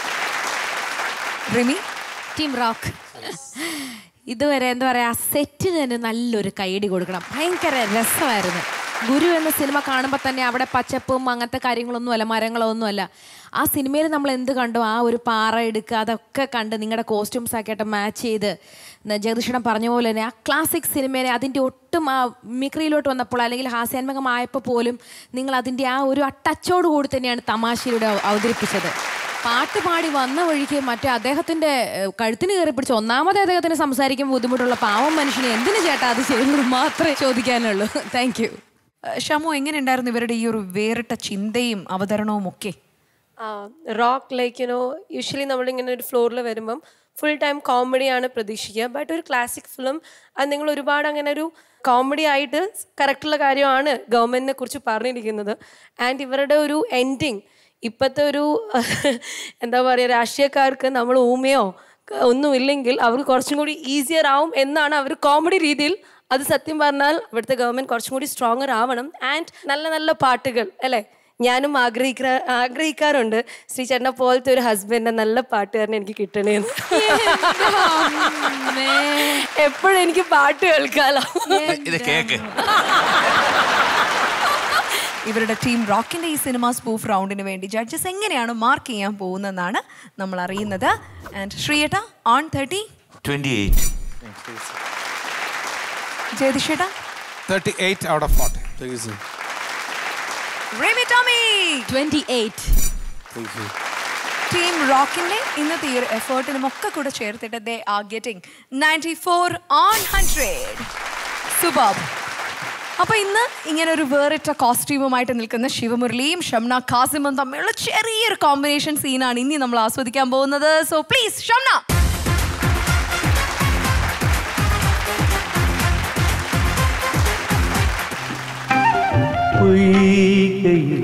Rimi team rock ഇതുവരെ എന്താ പറയാ സെറ്റിന് തന്നെ നല്ലൊരു കൈയടി കൊടുക്കണം ഭയങ്കര രസമായിരുന്നു ഗുരു എന്ന സിനിമ കാണുമ്പോൾ തന്നെ അവിടെ പച്ചപ്പും അങ്ങനത്തെ കാര്യങ്ങളൊന്നുമല്ല മരങ്ങളോ ഒന്നുമല്ല ആ സിനിമയിൽ നമ്മൾ എന്ത് കണ്ടോ ആ ഒരു പാറ എടുക്കുക അതൊക്കെ കണ്ട് നിങ്ങളുടെ കോസ്റ്റ്യൂംസ് ഒക്കെ ആയിട്ട് മാച്ച് ചെയ്ത് ന- ജഗദീഷണം പറഞ്ഞ പോലെ തന്നെ ആ ക്ലാസിക് സിനിമേനെ അതിൻ്റെ ഒട്ടും ആ മിക്രിയിലോട്ട് വന്നപ്പോൾ അല്ലെങ്കിൽ ഹാസ്യാത്മകമായപ്പോൾ പോലും നിങ്ങൾ അതിൻ്റെ ആ ഒരു ആ ടച്ചോട് കൂടി തന്നെയാണ് തമാശയിലൂടെ അവ- അവതരിപ്പിച്ചത് പാട്ട് പാടി വന്ന വഴിക്ക് മറ്റേ അദ്ദേഹത്തിന്റെ ഏഹ്, കഴുത്തിന് കയറി പിടിച്ച് ഒന്നാമത് അദ്ദേഹത്തിന് സംസാരിക്കാൻ ബുദ്ധിമുട്ടുള്ള പാവം മനുഷ്യനെ എന്തിനു ചേട്ടാ അത് ചെയ്യുന്നത് മാത്രമേ ചോദിക്കാനുള്ളൂ താങ്ക് യു ഷമു എങ്ങനെ ഉണ്ടായിരുന്നു ഇവരുടെ ഈ ഒരു വേറിട്ട ചിന്തയും അവതരണവും ഒക്കെ റോക്ക് ലൈക്ക് യുനോ യൂഷ്വലി നമ്മളിങ്ങനെ ഒരു ഫ്ലോറിൽ വരുമ്പം ഫുൾ ടൈം കോമഡിയാണ് പ്രതീക്ഷിക്കുക ബട്ട് ഒരു ക്ലാസിക് ഫിലിം അത് നിങ്ങൾ ഒരുപാട് അങ്ങനെ ഒരു കോമഡി ആയിട്ട് കറക്റ്റുള്ള കാര്യമാണ് ഗവൺമെൻറ്റിനെ കുറിച്ച് പറഞ്ഞിരിക്കുന്നത് ആൻഡ് ഇവരുടെ ഒരു എൻഡിങ് ഇപ്പോഴത്തെ ഒരു എന്താ പറയുക രാഷ്ട്രീയക്കാർക്ക് നമ്മൾ ഊമയോ ക- ഒന്നുമില്ലെങ്കിൽ അവർക്ക് കുറച്ചും കൂടി ഈസിയർ ആവും എന്നാണ് അവർ കോമഡി രീതിയിൽ അത് സത്യം പറഞ്ഞാൽ ഇവിടുത്തെ ഗവൺമെൻറ് കുറച്ചും കൂടി സ്ട്രോങ്ങർ ആവണം ആൻഡ് നല്ല നല്ല പാട്ടുകൾ അല്ലേ ഞാനും ആഗ്രഹിക്കാ ആഗ്രഹിക്കാറുണ്ട് ശ്രീ ചേട്ടനെ പോലത്തെ ഒരു ഹസ്ബൻഡ് നല്ല പാട്ടുകാരനെ എനിക്ക് കിട്ടണേന്ന് എപ്പോഴും എനിക്ക് പാട്ട് കേൾക്കാലോ ഇത് കേക്ക് ഇവരുടെ ടീം റോക്കിന്റെ ഈ സിനിമ സ്പൂഫ് റൗണ്ടിന് വേണ്ടി ജഡ്ജസ് എങ്ങനെയാണ് മാർക്ക് ചെയ്യാൻ പോകുന്നതെന്നാണ് നമ്മൾ അറിയുന്നത് ആൻഡ് ശ്രീയേട്ട ഓൺ തേർട്ടി ട്വൻറ്റി എയ്റ്റ് ജയതിഷേട്ട thirty eight out of forty Rimi Tomy twenty eight team റോക്കിന്റെ ഇന്നത്തെ ഈ ഒരു എഫേർട്ടിനും ഒക്കെ കൂടെ ചേർത്തിട്ട് they are getting ninety four on hundred സുബാബ് അപ്പൊ ഇന്ന് ഇങ്ങനെ ഒരു വേറിട്ട കോസ്റ്റ്യൂമുമായിട്ട് നിൽക്കുന്ന ശിവമുരളിയും ഷംന ഖാസിമും തമ്മിലുള്ള ചെറിയൊരു കോമ്പിനേഷൻ സീനാണ് ഇനി നമ്മൾ ആസ്വദിക്കാൻ പോകുന്നത് സോ പ്ലീസ് ഷംന പൊയ്കയിൽ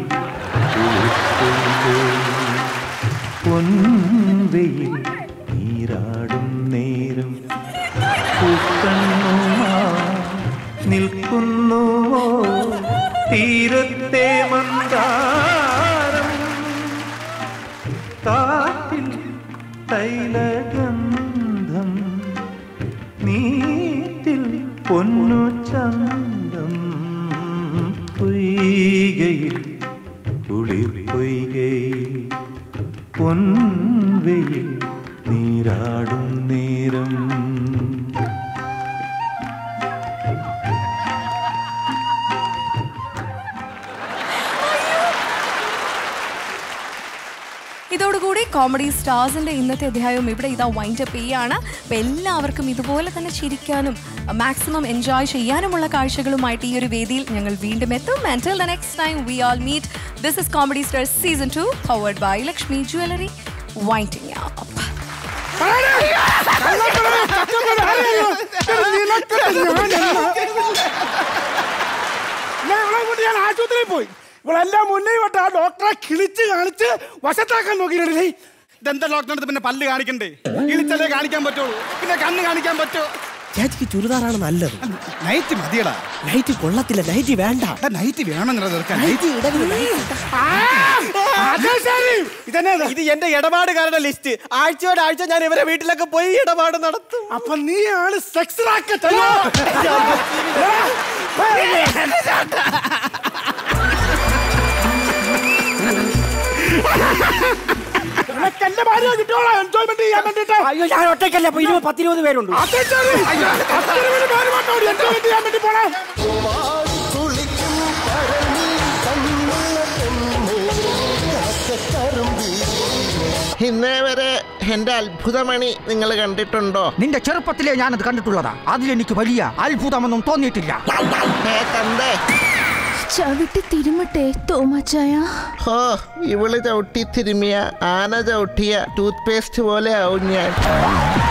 പൊൻവെയിൽ നീരാടും നേരം പൂക്കണ്ണുമാ നിൽക്കുന്നുവോ തീരത്തെ മന്ദാരം കാറ്റിൽ തൈലഗന്ധം നീറ്റിൽ പൊന്നു ചന്തം പൊയ്കയിൽ കുളിർ പൊയ്കയിൽ പൊൻവെയിൽ നീരാടും നേരം ഇതോടുകൂടി കോമഡി സ്റ്റാർസിന്റെ ഇന്നത്തെ അധ്യായവും ഇവിടെ ഇതാ വൈൻഡ് അപ്പ് ചെയ്യാണ് അപ്പൊ എല്ലാവർക്കും ഇതുപോലെ തന്നെ ചിരിക്കാനും മാക്സിമം എൻജോയ് ചെയ്യാനുമുള്ള കാഴ്ചകളുമായിട്ട് ഈ ഒരു വേദിയിൽ ഞങ്ങൾ വീണ്ടും എത്തും and the next time we all meet this is comedy stars season two powered by Lakshmi jewellery winding up ഞാൻ ആശുപത്രിയിൽ പോയി ഇവളെല്ലാം മുന്നേ വിട്ട് ആ ഡോക്ടറെ കിളിച്ച് കാണിച്ച് വശത്താക്കാൻ നോക്കിയില്ലേ ഇതെന്താ ഡോക്ടറിനടുത്ത് പിന്നെ പല്ല് കാണിക്കണ്ടേ ഇളിച്ചല്ലേ കാണിക്കാൻ പറ്റുള്ളൂ പിന്നെ കണ്ണ് കാണിക്കാൻ പറ്റുമോ ചേച്ചിക്ക് ചുരിദാറാണ് നല്ലത് നൈറ്റ് മതിയടാ നൈറ്റ് കൊള്ളത്തില്ല നൈറ്റ് വേണ്ട നൈറ്റ് വേണമെന്നില്ല തീർക്കാൻ നൈറ്റ് ഇടവില്ല ഇത് എന്റെ ഇടപാടുകാരുടെ ലിസ്റ്റ് ആഴ്ചയോട് ആഴ്ച ഞാൻ ഇവരെ വീട്ടിലൊക്കെ പോയി ഇടപാട് നടത്തും അപ്പൊ നീ ആണ് സെക്സ് എന്റെ ഭാര്യ കിട്ടിയോളാം എൻജോയ്മെന്റ് ചെയ്യാൻ വേണ്ടിട്ട് അയ്യോ ഞാൻ ഒറ്റയ്ക്കല്ല അപ്പൊ ഇരുപത് പത്തിരുപത് പേരുണ്ട് എൻജോയ്മെന്റ് ചെയ്യാൻ വേണ്ടി പോണേ ഇന്ന് എന്റെ അത്ഭുതമണി നിങ്ങൾ കണ്ടിട്ടുണ്ടോ നിന്റെ ചെറുപ്പത്തിലേ ഞാനത് കണ്ടിട്ടുള്ളതാ അതിലെനിക്ക് വലിയ അത്ഭുതമൊന്നും തോന്നിയിട്ടില്ല ഏ തന്തേ ചവിട്ടി തിരുമട്ടെ തോമാച്ചായ ഹോ ഇവള് ചവിട്ടി തിരുമിയ ആന ചവിട്ടിയ ടൂത്ത് പേസ്റ്റ് പോലെ ആവും ഞാൻ